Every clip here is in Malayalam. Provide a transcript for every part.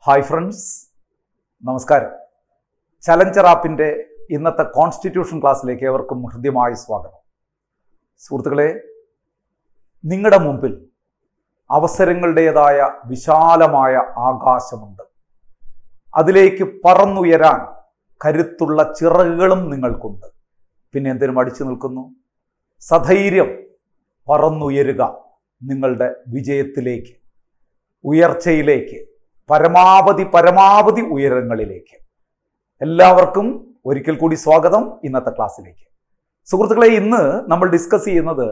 ഹായ് ഫ്രണ്ട്സ് നമസ്കാരം ചലഞ്ചർ ആപ്പിൻ്റെ ഇന്നത്തെ കോൺസ്റ്റിറ്റ്യൂഷൻ ക്ലാസ്സിലേക്ക് ഏവർക്കും ഹൃദ്യമായ സ്വാഗതം സുഹൃത്തുക്കളെ നിങ്ങളുടെ മുമ്പിൽ അവസരങ്ങളുടേതായ വിശാലമായ ആകാശമുണ്ട് അതിലേക്ക് പറന്നുയരാൻ കരുത്തുള്ള ചിറകുകളും നിങ്ങൾക്കുണ്ട് പിന്നെ എന്തിനും അടിച്ചു നിൽക്കുന്നു സധൈര്യം പറന്നുയരുക നിങ്ങളുടെ വിജയത്തിലേക്ക് ഉയർച്ചയിലേക്ക് പരമാവധി പരമാവധി ഉയരങ്ങളിലേക്ക് എല്ലാവർക്കും ഒരിക്കൽ കൂടി സ്വാഗതം ഇന്നത്തെ ക്ലാസ്സിലേക്ക് സുഹൃത്തുക്കളെ ഇന്ന് നമ്മൾ ഡിസ്കസ് ചെയ്യുന്നത്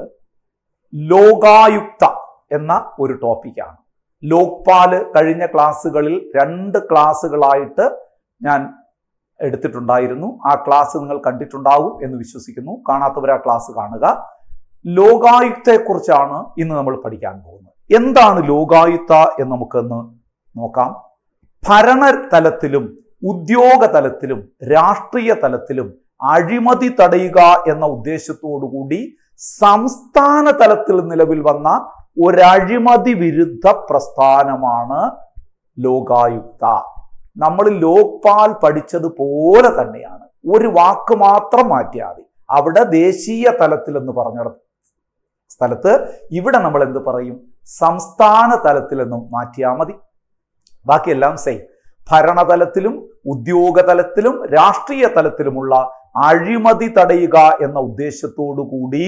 ലോകായുക്ത എന്ന ഒരു ടോപ്പിക്കാണ് ലോക്പാല് കഴിഞ്ഞ ക്ലാസ്സുകളിൽ രണ്ട് ക്ലാസ്സുകളായിട്ട് ഞാൻ എടുത്തിട്ടുണ്ടായിരുന്നു ആ ക്ലാസ് നിങ്ങൾ കണ്ടിട്ടുണ്ടാവും എന്ന് വിശ്വസിക്കുന്നു കാണാത്തവർ ആ ക്ലാസ് കാണുക ലോകായുക്തയെക്കുറിച്ചാണ് ഇന്ന് നമ്മൾ പഠിക്കാൻ പോകുന്നത് എന്താണ് ലോകായുക്ത എന്ന് നമുക്കൊന്ന് നോക്കാം ഭരണതലത്തിലും ഉദ്യോഗ തലത്തിലും രാഷ്ട്രീയ തലത്തിലും അഴിമതി തടയുക എന്ന ഉദ്ദേശത്തോടുകൂടി സംസ്ഥാന തലത്തിൽ നിലവിൽ വന്ന ഒരഴിമതി വിരുദ്ധ പ്രസ്ഥാനമാണ് ലോകായുക്ത നമ്മൾ ലോക്പാൽ പഠിച്ചതുപോലെ തന്നെയാണ് ഒരു വാക്ക് മാത്രം മാറ്റിയാൽ മതി അവിടെ ദേശീയ തലത്തിൽ എന്ന് പറഞ്ഞ സ്ഥലത്ത് ഇവിടെ നമ്മൾ എന്ത് പറയും സംസ്ഥാന തലത്തിൽ എന്നും മാറ്റിയാൽ മതി ബാക്കിയെല്ലാം സെയിം ഭരണതലത്തിലും ഉദ്യോഗ തലത്തിലും രാഷ്ട്രീയ തലത്തിലുമുള്ള അഴിമതി തടയുക എന്ന ഉദ്ദേശത്തോടു കൂടി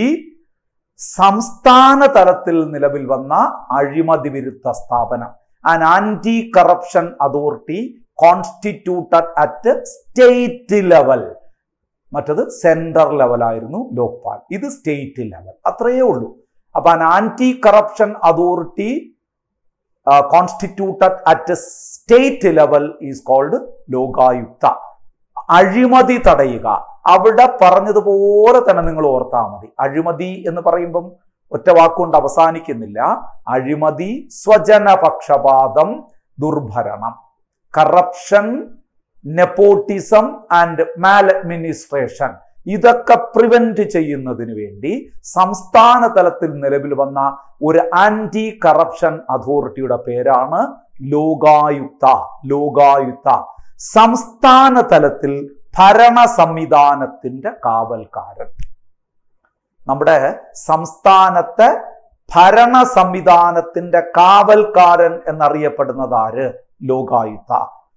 സംസ്ഥാന തലത്തിൽ നിലവിൽ വന്ന അഴിമതി വിരുദ്ധ സ്ഥാപനം an anti corruption authority constituted at state level മറ്റത് സെൻട്രൽ ലെവലായിരുന്നു ലോക്പാൽ ഇത് സ്റ്റേറ്റ് ലെവൽ അത്രയേ ഉള്ളൂ അപ്പൊ an anti corruption authority constituted at state level is called Lokayukta അഴിമതി തടയുക അവിടെ പറഞ്ഞതുപോലെ തന്നെ നിങ്ങൾ ഓർത്താൽ മതി അഴിമതി എന്ന് പറയുമ്പം ഒറ്റ വാക്കുകൊണ്ട് അവസാനിക്കുന്നില്ല അഴിമതി സ്വജനപക്ഷപാതം ദുർഭരണം corruption nepotism and maladministration ഇതൊക്കെ പ്രിവെന്റ് ചെയ്യുന്നതിന് വേണ്ടി സംസ്ഥാന തലത്തിൽ നിലവിൽ വന്ന ഒരു ആന്റി കറപ്ഷൻ അതോറിറ്റിയുടെ പേരാണ് ലോകായുക്ത ലോകായുക്ത സംസ്ഥാന തലത്തിൽ ഭരണ സംവിധാനത്തിന്റെ കാവൽക്കാരൻ നമ്മുടെ സംസ്ഥാനത്തെ ഭരണ സംവിധാനത്തിന്റെ കാവൽക്കാരൻ എന്നറിയപ്പെടുന്നത് ആര് ലോകായുക്ത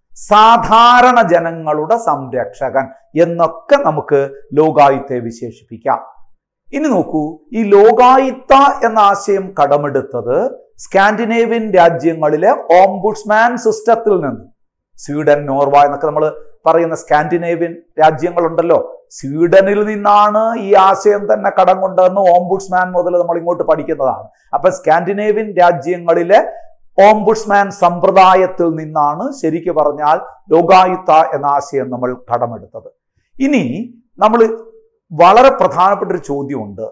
സാധാരണ ജനങ്ങളുടെ സംരക്ഷകൻ എന്നൊക്കെ നമുക്ക് ലോകായുക്തയെ വിശേഷിപ്പിക്കാം ഇനി നോക്കൂ ഈ ലോകായുക്ത എന്ന ആശയം കടമെടുത്തത് സ്കാൻഡിനേവിയൻ രാജ്യങ്ങളിലെ ഓംബുഡ്സ്മാൻ സിസ്റ്റത്തിൽ നിന്ന് സ്വീഡൻ നോർവ എന്നൊക്കെ നമ്മൾ പറയുന്ന സ്കാൻഡിനേവിയൻ രാജ്യങ്ങളുണ്ടല്ലോ സ്വീഡനിൽ നിന്നാണ് ഈ ആശയം തന്നെ കടം കൊണ്ടതെന്ന് ഓംബുഡ്സ്മാൻ മുതൽ നമ്മൾ ഇങ്ങോട്ട് പഠിക്കുന്നതാണ് അപ്പൊ സ്കാൻഡിനേവിയൻ രാജ്യങ്ങളിലെ ഓംബുഡ്സ്മാൻ സമ്പ്രദായത്തിൽ നിന്നാണ് ശരിക്കു പറഞ്ഞാൽ ലോകായുക്ത എന്ന ആശയം നമ്മൾ കടമെടുത്തത് ഇനി നമ്മൾ വളരെ പ്രധാനപ്പെട്ട ഒരു ചോദ്യമുണ്ട്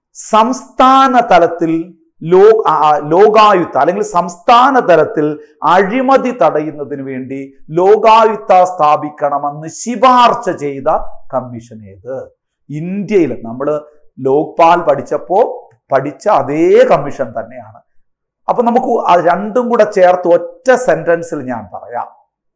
സംസ്ഥാന തലത്തിൽ ലോ ലോകായുക്ത അല്ലെങ്കിൽ സംസ്ഥാന തലത്തിൽ അഴിമതി തടയുന്നതിന് വേണ്ടി ലോകായുക്ത സ്ഥാപിക്കണമെന്ന് ശിപാർശ ചെയ്ത കമ്മീഷൻ ഏത് ഇന്ത്യയിൽ നമ്മൾ ലോക്പാൽ പഠിച്ചപ്പോൾ പഠിച്ച അതേ കമ്മീഷൻ തന്നെയാണ് അപ്പൊ നമുക്ക് അത് രണ്ടും കൂടെ ചേർത്ത് ഒറ്റ സെന്റൻസിൽ ഞാൻ പറയാം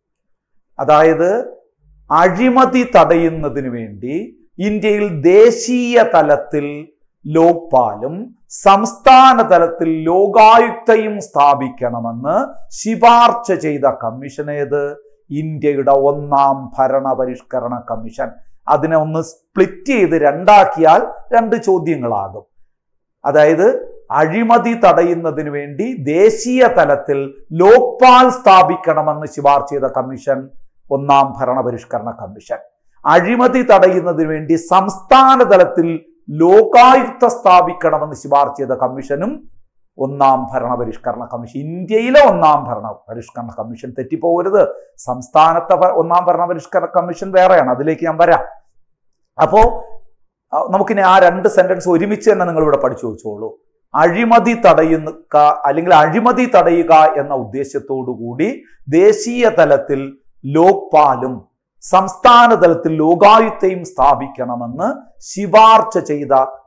അതായത് അഴിമതി തടയുന്നതിന് വേണ്ടി ഇന്ത്യയിൽ ദേശീയ തലത്തിൽ ലോക്പാലും സംസ്ഥാന തലത്തിൽ ലോകായുക്തയും സ്ഥാപിക്കണമെന്ന് ശിപാർശ ചെയ്ത കമ്മീഷൻ ഏത് ഇന്ത്യയുടെ ഒന്നാം ഭരണപരിഷ്കരണ കമ്മീഷൻ അതിനെ ഒന്ന് സ്പ്ലിറ്റ് ചെയ്ത് രണ്ടാക്കിയാൽ രണ്ട് ചോദ്യങ്ങളാകും അതായത് അഴിമതി തടയുന്നതിന് വേണ്ടി ദേശീയ തലത്തിൽ ലോക്പാൽ സ്ഥാപിക്കണമെന്ന് ശുപാർശ ചെയ്ത കമ്മീഷൻ ഒന്നാം ഭരണപരിഷ്കരണ കമ്മീഷൻ അഴിമതി തടയുന്നതിന് വേണ്ടി സംസ്ഥാന തലത്തിൽ ലോകായുക്ത സ്ഥാപിക്കണമെന്ന് ശുപാർശ ചെയ്ത കമ്മീഷനും ഒന്നാം ഭരണപരിഷ്കരണ കമ്മീഷൻ ഇന്ത്യയിലെ ഒന്നാം ഭരണ പരിഷ്കരണ കമ്മീഷൻ തെറ്റിപ്പോകരുത് സംസ്ഥാനത്തെ ഒന്നാം ഭരണപരിഷ്കരണ കമ്മീഷൻ വേറെയാണ് അതിലേക്ക് ഞാൻ വരാം അപ്പോ നമുക്കിനി ആ രണ്ട് സെന്റൻസ് ഒരുമിച്ച് തന്നെ നിങ്ങൾ ഇവിടെ പഠിച്ചു വെച്ചോളൂ അഴിമതി തടയുന്ന അല്ലെങ്കിൽ അഴിമതി തടയുക എന്ന ഉദ്ദേശത്തോടു കൂടി ദേശീയ തലത്തിൽ ലോക്പാലും സംസ്ഥാന തലത്തിൽ ലോകായുക്തയും സ്ഥാപിക്കണമെന്ന് ശിപാർശ ചെയ്ത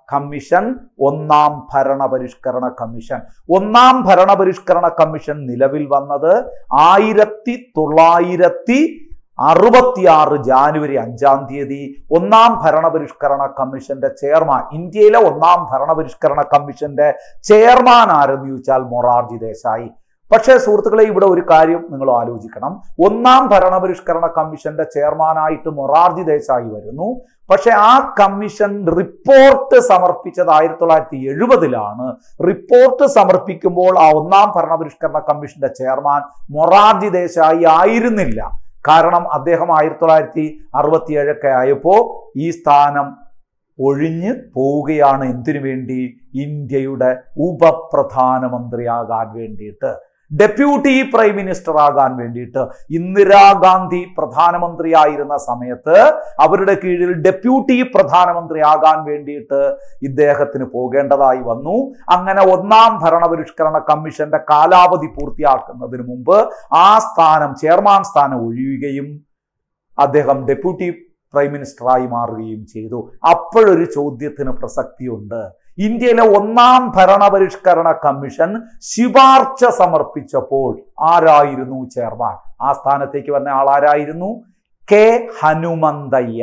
കമ്മീഷൻ ഒന്നാം ഭരണപരിഷ്കരണ കമ്മീഷൻ ഒന്നാം ഭരണപരിഷ്കരണ കമ്മീഷൻ നിലവിൽ വന്നത് ആയിരത്തി തൊള്ളായിരത്തി അറുപത്തിയാറ് ജാനുവരി അഞ്ചാം തീയതി ഒന്നാം ഭരണപരിഷ്കരണ കമ്മീഷന്റെ ചെയർമാൻ ഇന്ത്യയിലെ ഒന്നാം ഭരണപരിഷ്കരണ കമ്മീഷന്റെ ചെയർമാൻ ആരെന്ന് ചോദിച്ചാൽ മൊറാർജി ദേശായി പക്ഷേ സുഹൃത്തുക്കളെ ഇവിടെ ഒരു കാര്യം നിങ്ങൾ ആലോചിക്കണം ഒന്നാം ഭരണപരിഷ്കരണ കമ്മീഷന്റെ ചെയർമാനായിട്ട് മൊറാർജി ദേശായി വരുന്നു പക്ഷെ ആ കമ്മീഷൻ റിപ്പോർട്ട് സമർപ്പിച്ചത് ആയിരത്തി തൊള്ളായിരത്തി എഴുപതിലാണ് റിപ്പോർട്ട് സമർപ്പിക്കുമ്പോൾ ആ ഒന്നാം ഭരണപരിഷ്കരണ കമ്മീഷന്റെ ചെയർമാൻ മൊറാർജി ദേശായി ആയിരുന്നില്ല കാരണം അദ്ദേഹം ആയിരത്തി തൊള്ളായിരത്തി അറുപത്തിയേഴൊക്കെ ആയപ്പോൾ ഈ സ്ഥാനം ഒഴിഞ്ഞ് പോവുകയാണ് എന്തിനു വേണ്ടി ഇന്ത്യയുടെ ഉപപ്രധാനമന്ത്രിയാകാൻ വേണ്ടിയിട്ട് ഡെപ്യൂട്ടി പ്രൈം മിനിസ്റ്റർ ആകാൻ വേണ്ടിയിട്ട് ഇന്ദിരാഗാന്ധി പ്രധാനമന്ത്രിയായിരുന്ന സമയത്ത് അവരുടെ കീഴിൽ ഡെപ്യൂട്ടി പ്രധാനമന്ത്രിയാകാൻ വേണ്ടിയിട്ട് ഇദ്ദേഹത്തിന് പോകേണ്ടതായി വന്നു അങ്ങനെ ഒന്നാം ഭരണപരിഷ്കരണ കമ്മീഷന്റെ കാലാവധി പൂർത്തിയാക്കുന്നതിന് മുമ്പ് ആ സ്ഥാനം ചെയർമാൻ സ്ഥാനം ഒഴിയുകയും അദ്ദേഹം ഡെപ്യൂട്ടി പ്രൈം മിനിസ്റ്ററായി മാറുകയും ചെയ്തു അപ്പോഴൊരു ചോദ്യത്തിന് പ്രസക്തിയുണ്ട് ഇന്ത്യയിലെ ഒന്നാം ഭരണപരിഷ്കരണ കമ്മീഷൻ ശുപാർശ സമർപ്പിച്ചപ്പോൾ ആരായിരുന്നു ചെയർമാൻ ആ സ്ഥാനത്തേക്ക് വന്ന ആളാരായിരുന്നു കെ ഹനുമന്തയ്യ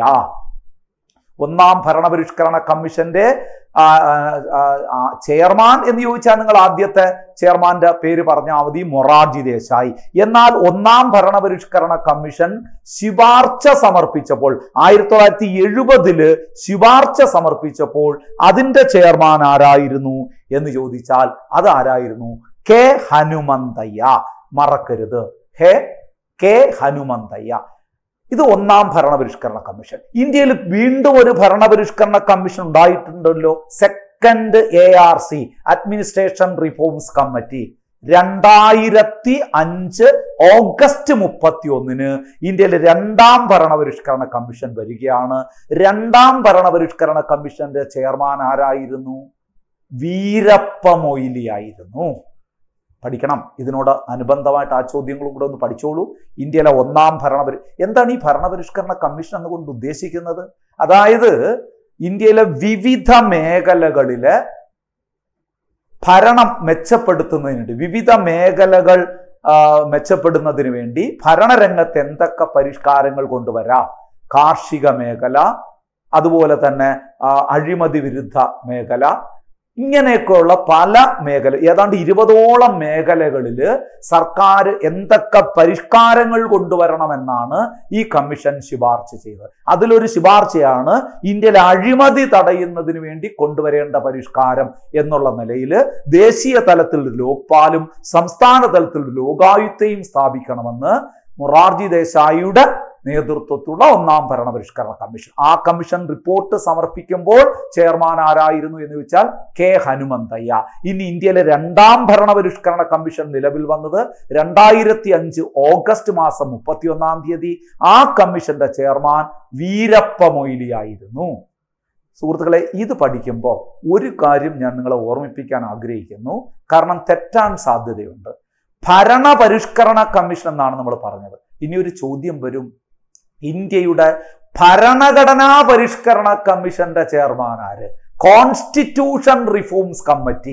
ഒന്നാം ഭരണപരിഷ്കരണ കമ്മീഷന്റെ ആ, ആ, ആ, ചെയർമാൻ എന്ന് ചോദിച്ചാൽ നിങ്ങൾ ആദ്യത്തെ ചെയർമാന്റെ പേര് പറഞ്ഞാൽ മതി മൊറാർജി ദേശായി എന്നാൽ ഒന്നാം ഭരണപരിഷ്കരണ കമ്മീഷൻ ശുപാർശ സമർപ്പിച്ചപ്പോൾ ആയിരത്തി തൊള്ളായിരത്തി എഴുപതില് ശുപാർശ സമർപ്പിച്ചപ്പോൾ അതിന്റെ ചെയർമാൻ ആരായിരുന്നു എന്ന് ചോദിച്ചാൽ അതാരായിരുന്നു കെ ഹനുമന്തയ്യ മറക്കരുത് ഹെ കെ ഹനുമന്തയ്യ ഇത് ഒന്നാം ഭരണപരിഷ്കരണ കമ്മീഷൻ ഇന്ത്യയിൽ വീണ്ടും ഒരു ഭരണപരിഷ്കരണ കമ്മീഷൻ ഉണ്ടായിട്ടുണ്ടല്ലോ second A R C administration reforms committee രണ്ടായിരത്തി അഞ്ച് ഓഗസ്റ്റ് മുപ്പത്തി ഒന്നിന് ഇന്ത്യയിൽ രണ്ടാം ഭരണപരിഷ്കരണ കമ്മീഷൻ വരികയാണ് രണ്ടാം ഭരണപരിഷ്കരണ കമ്മീഷന്റെ ചെയർമാൻ ആരായിരുന്നു വീരപ്പ മൊയ്ലി ആയിരുന്നു പഠിക്കണം ഇതിനോട് അനുബന്ധമായിട്ട് ആ ചോദ്യങ്ങളും കൂടെ ഒന്ന് പഠിച്ചോളൂ ഇന്ത്യയിലെ ഒന്നാം ഭരണപരി എന്താണ് ഈ ഭരണപരിഷ്കരണ കമ്മീഷൻ എന്നുകൊണ്ട് ഉദ്ദേശിക്കുന്നത് അതായത് ഇന്ത്യയിലെ വിവിധ മേഖലകളിലെ ഭരണം മെച്ചപ്പെടുത്തുന്നതിന് വേണ്ടി വിവിധ മേഖലകൾ ആ, മെച്ചപ്പെടുന്നതിന് വേണ്ടി ഭരണരംഗത്ത് എന്തൊക്കെ പരിഷ്കാരങ്ങൾ കൊണ്ടുവരാം കാർഷിക മേഖല അതുപോലെ തന്നെ ആ, അഴിമതി വിരുദ്ധ മേഖല ഇങ്ങനെയൊക്കെയുള്ള പല മേഖല ഏതാണ്ട് ഇരുപതോളം മേഖലകളിൽ സർക്കാർ എന്തൊക്കെ പരിഷ്കാരങ്ങൾ കൊണ്ടുവരണമെന്നാണ് ഈ കമ്മീഷൻ ശുപാർശ ചെയ്തത് അതിലൊരു ശുപാർശയാണ് ഇന്ത്യയിലെ അഴിമതി തടയുന്നതിന് വേണ്ടി കൊണ്ടുവരേണ്ട പരിഷ്കാരം എന്നുള്ള നിലയിൽ ദേശീയ തലത്തിൽ ലോക്പാലും സംസ്ഥാന തലത്തിൽ ലോകായുക്തയും സ്ഥാപിക്കണമെന്ന് മൊറാർജി ദേശായിയുടെ നേതൃത്വത്തിലുള്ള ഒന്നാം ഭരണപരിഷ്കരണ കമ്മീഷൻ ആ കമ്മീഷൻ റിപ്പോർട്ട് സമർപ്പിക്കുമ്പോൾ ചെയർമാൻ ആരായിരുന്നു എന്ന് വെച്ചാൽ കെ ഹനുമന്തയ്യ ഇനി ഇന്ത്യയിലെ രണ്ടാം ഭരണപരിഷ്കരണ കമ്മീഷൻ നിലവിൽ വന്നത് രണ്ടായിരത്തി അഞ്ച് ഓഗസ്റ്റ് മാസം മുപ്പത്തിയൊന്നാം തീയതി ആ കമ്മീഷന്റെ ചെയർമാൻ വീരപ്പ മൊയ്ലിയായിരുന്നു സുഹൃത്തുക്കളെ ഇത് പഠിക്കുമ്പോൾ ഒരു കാര്യം ഞാൻ നിങ്ങളെ ഓർമ്മിപ്പിക്കാൻ ആഗ്രഹിക്കുന്നു കാരണം തെറ്റാൻ സാധ്യതയുണ്ട് ഭരണപരിഷ്കരണ കമ്മീഷൻ എന്നാണ് നമ്മൾ പറഞ്ഞത് ഇനി ഒരു ചോദ്യം വരും ഇന്ത്യയുടെ ഭരണഘടനാ പരിഷ്കരണ കമ്മീഷന്റെ ചെയർമാൻ ആര് കോൺസ്റ്റിറ്റ്യൂഷൻ റിഫോംസ് കമ്മിറ്റി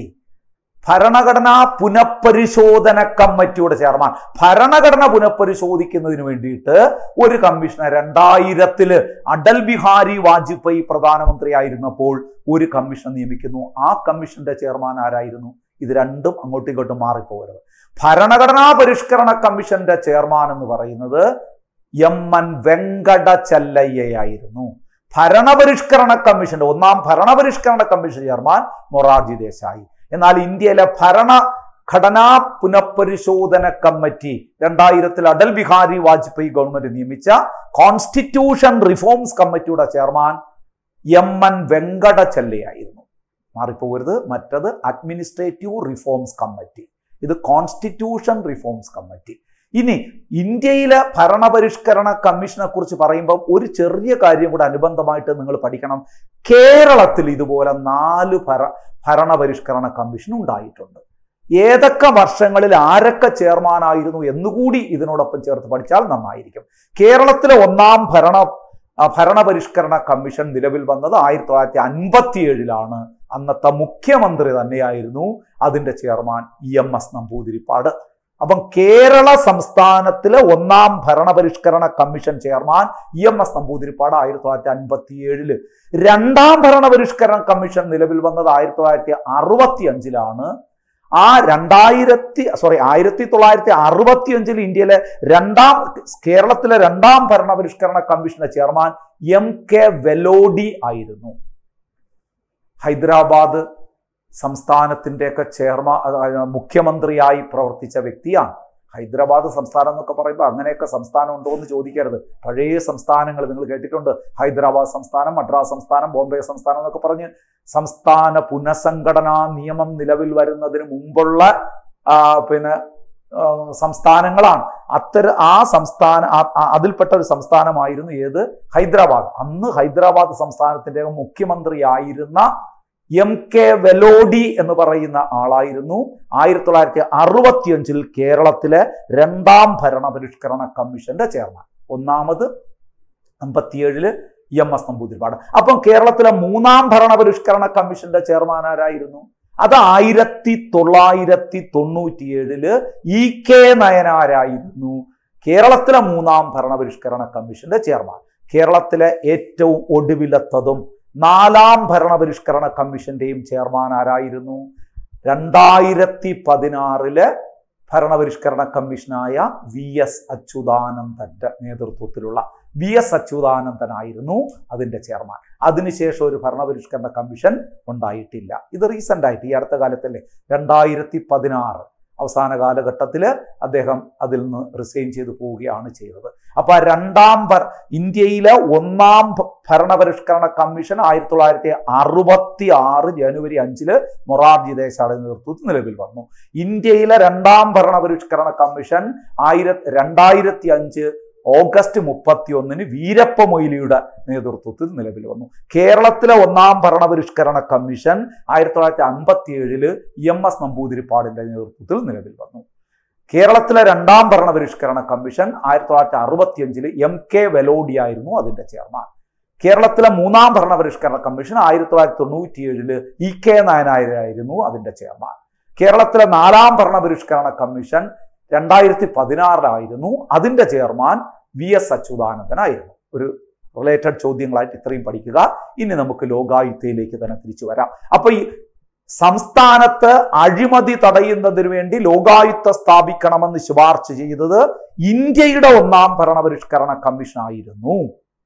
ഭരണഘടനാ പുനഃപരിശോധന കമ്മിറ്റിയുടെ ചെയർമാൻ ഭരണഘടന പുനഃപരിശോധിക്കുന്നതിന് വേണ്ടിയിട്ട് ഒരു കമ്മീഷനെ രണ്ടായിരത്തില് അടൽ ബിഹാരി വാജ്പേയി പ്രധാനമന്ത്രിയായിരുന്നപ്പോൾ ഒരു കമ്മീഷൻ നിയമിക്കുന്നു ആ കമ്മീഷന്റെ ചെയർമാൻ ആരായിരുന്നു ഇത് രണ്ടും അങ്ങോട്ടും ഇങ്ങോട്ടും മാറിപ്പോകരുത് ഭരണഘടനാ പരിഷ്കരണ കമ്മീഷന്റെ ചെയർമാൻ എന്ന് പറയുന്നത് എം എൻ വെങ്കട ചെല്ലയ്യയായിരുന്നു ഭരണപരിഷ്കരണ കമ്മീഷന്റെ ഒന്നാം ഭരണപരിഷ്കരണ കമ്മീഷൻ ചെയർമാൻ മൊറാർജി ദേശായി എന്നാൽ ഇന്ത്യയിലെ ഭരണഘടനാ പുനഃപരിശോധന കമ്മിറ്റി രണ്ടായിരത്തിൽ അടൽ ബിഹാരി വാജ്പേയി ഗവൺമെന്റ് നിയമിച്ച കോൺസ്റ്റിറ്റ്യൂഷൻ റിഫോംസ് കമ്മിറ്റിയുടെ ചെയർമാൻ എം എൻ വെങ്കട ചെല്ലയായിരുന്നു മാറിപ്പോകരുത് മറ്റത് അഡ്മിനിസ്ട്രേറ്റീവ് റിഫോംസ് കമ്മിറ്റി ഇത് കോൺസ്റ്റിറ്റ്യൂഷൻ റിഫോംസ് കമ്മിറ്റി ഇനി ഇന്ത്യയിലെ ഭരണപരിഷ്കരണ കമ്മീഷനെ കുറിച്ച് പറയുമ്പോൾ ഒരു ചെറിയ കാര്യം കൂടെ അനുബന്ധമായിട്ട് നിങ്ങൾ പഠിക്കണം കേരളത്തിൽ ഇതുപോലെ നാല് ഭര ഭരണപരിഷ്കരണ കമ്മീഷൻ ഉണ്ടായിട്ടുണ്ട് ഏതൊക്കെ വർഷങ്ങളിൽ ആരൊക്കെ ചെയർമാനായിരുന്നു എന്നുകൂടി ഇതിനോടൊപ്പം ചേർത്ത് പഠിച്ചാൽ നന്നായിരിക്കും കേരളത്തിലെ ഒന്നാം ഭരണ ആ ഭരണപരിഷ്കരണ കമ്മീഷൻ നിലവിൽ വന്നത് ആയിരത്തി തൊള്ളായിരത്തി അൻപത്തി ഏഴിലാണ് അന്നത്തെ മുഖ്യമന്ത്രി തന്നെയായിരുന്നു അതിന്റെ chairman E M S Namboodiripad അപ്പം കേരള സംസ്ഥാനത്തിലെ ഒന്നാം ഭരണപരിഷ്കരണ commission chairman E M S Namboodiripad ആയിരത്തി തൊള്ളായിരത്തി അൻപത്തി ഏഴില് രണ്ടാം ഭരണപരിഷ്കരണ കമ്മീഷൻ നിലവിൽ വന്നത് ആയിരത്തി തൊള്ളായിരത്തി അറുപത്തി അഞ്ചിലാണ് ആ രണ്ടായിരത്തി സോറി ആയിരത്തി തൊള്ളായിരത്തി അറുപത്തി അഞ്ചിൽ ഇന്ത്യയിലെ രണ്ടാം കേരളത്തിലെ രണ്ടാം ഭരണപരിഷ്കരണ കമ്മീഷന്റെ ചെയർമാൻ എം കെ വെലോഡി ആയിരുന്നു ഹൈദരാബാദ് സംസ്ഥാനത്തിൻ്റെയൊക്കെ ചെയർമാൻ മുഖ്യമന്ത്രിയായി പ്രവർത്തിച്ച വ്യക്തിയാണ് ഹൈദരാബാദ് സംസ്ഥാനം എന്നൊക്കെ പറയുമ്പോൾ അങ്ങനെയൊക്കെ സംസ്ഥാനം ഉണ്ടോ എന്ന് ചോദിക്കരുത് പഴയ സംസ്ഥാനങ്ങൾ നിങ്ങൾ കേട്ടിട്ടുണ്ട് ഹൈദരാബാദ് സംസ്ഥാനം മദ്രാസ് സംസ്ഥാനം ബോംബെ സംസ്ഥാനം എന്നൊക്കെ പറഞ്ഞ് സംസ്ഥാന പുനഃസംഘടനാ നിയമം നിലവിൽ വരുന്നതിന് മുമ്പുള്ള ആ, പിന്നെ ആ, സംസ്ഥാനങ്ങളാണ് അത്തര ആ സംസ്ഥാന ആ- ആ- അതിൽപ്പെട്ട ഒരു സംസ്ഥാനമായിരുന്നു ഏത് ഹൈദരാബാദ് അന്ന് ഹൈദരാബാദ് സംസ്ഥാനത്തിന്റെ മുഖ്യമന്ത്രിയായിരുന്ന എം കെ വെലോഡി എന്ന് പറയുന്ന ആളായിരുന്നു ആയിരത്തി തൊള്ളായിരത്തി അറുപത്തിയഞ്ചിൽ കേരളത്തിലെ രണ്ടാം ഭരണപരിഷ്കരണ കമ്മീഷന്റെ ചെയർമാൻ ഒന്നാമത് അമ്പത്തിയേഴില് എം എസ് നമ്പൂതിരിപ്പാട് അപ്പം കേരളത്തിലെ മൂന്നാം ഭരണപരിഷ്കരണ കമ്മീഷന്റെ ചെയർമാൻ ആരായിരുന്നു അത് ആയിരത്തി തൊള്ളായിരത്തി തൊണ്ണൂറ്റിയേഴില് ഇ കെ നയനാരായിരുന്നു കേരളത്തിലെ മൂന്നാം ഭരണപരിഷ്കരണ കമ്മീഷന്റെ ചെയർമാൻ കേരളത്തിലെ ഏറ്റവും ഒടുവിലത്തതും നാലാം ഭരണപരിഷ്കരണ കമ്മീഷന്റെയും ചെയർമാൻ ആരായിരുന്നു രണ്ടായിരത്തി പതിനാറില് ഭരണപരിഷ്കരണ കമ്മീഷനായ വി എസ് അച്യുതാനന്ദന്റെ നേതൃത്വത്തിലുള്ള വി എസ് അച്യുതാനന്ദനായിരുന്നു അതിന്റെ ചെയർമാൻ അതിനുശേഷം ഒരു ഭരണപരിഷ്കരണ കമ്മീഷൻ ഉണ്ടായിട്ടില്ല ഇത് റീസെന്റ് ആയിട്ട് ഈ അടുത്ത കാലത്തല്ലേ രണ്ടായിരത്തി പതിനാറ് അവസാന കാലഘട്ടത്തിൽ അദ്ദേഹം അതിൽ നിന്ന് റിസൈൻ ചെയ്തു പോവുകയാണ് ചെയ്തത് അപ്പൊ ആ രണ്ടാം ഭര ഇന്ത്യയിലെ ഒന്നാം ഭ- ഭരണപരിഷ്കരണ കമ്മീഷൻ ആയിരത്തി തൊള്ളായിരത്തി അറുപത്തി ആറ് ജനുവരി അഞ്ചില് മൊറാർജി ദേശായുടെ നേതൃത്വത്തിൽ നിലവിൽ വന്നു ഇന്ത്യയിലെ രണ്ടാം ഭരണപരിഷ്കരണ കമ്മീഷൻ ആയിര രണ്ടായിരത്തി അഞ്ച് ഓഗസ്റ്റ് മുപ്പത്തി ഒന്നിന് വീരപ്പ മൊയ്ലിയുടെ നേതൃത്വത്തിൽ നിലവിൽ വന്നു കേരളത്തിലെ ഒന്നാം ഭരണപരിഷ്കരണ കമ്മീഷൻ ആയിരത്തി തൊള്ളായിരത്തി അമ്പത്തി ഏഴില് എം എസ് നമ്പൂതിരിപ്പാടിന്റെ നേതൃത്വത്തിൽ നിലവിൽ വന്നു കേരളത്തിലെ രണ്ടാം ഭരണപരിഷ്കരണ കമ്മീഷൻ ആയിരത്തി തൊള്ളായിരത്തി അറുപത്തി അഞ്ചില് എം കെ വെലോഡി ആയിരുന്നു അതിന്റെ ചെയർമാൻ കേരളത്തിലെ മൂന്നാം ഭരണപരിഷ്കരണ കമ്മീഷൻ ആയിരത്തി തൊള്ളായിരത്തി തൊണ്ണൂറ്റിയേഴില് ഇ കെ നായനായിരുന്നു അതിന്റെ ചെയർമാൻ കേരളത്തിലെ നാലാം ഭരണപരിഷ്കരണ കമ്മീഷൻ രണ്ടായിരത്തി പതിനാറിലായിരുന്നു അതിന്റെ ചെയർമാൻ വി എസ് അച്യുതാനന്ദനായിരുന്നു ഒരു റിലേറ്റഡ് ചോദ്യങ്ങളായിട്ട് ഇത്രയും പഠിക്കുക ഇനി നമുക്ക് ലോകായുക്തയിലേക്ക് തന്നെ തിരിച്ചു വരാം അപ്പൊ ഈ സംസ്ഥാനത്ത് അഴിമതി തടയുന്നതിന് വേണ്ടി ലോകായുക്ത സ്ഥാപിക്കണമെന്ന് ശുപാർശ ചെയ്തത് ഇന്ത്യയുടെ ഒന്നാം ഭരണപരിഷ്കരണ കമ്മീഷൻ ആയിരുന്നു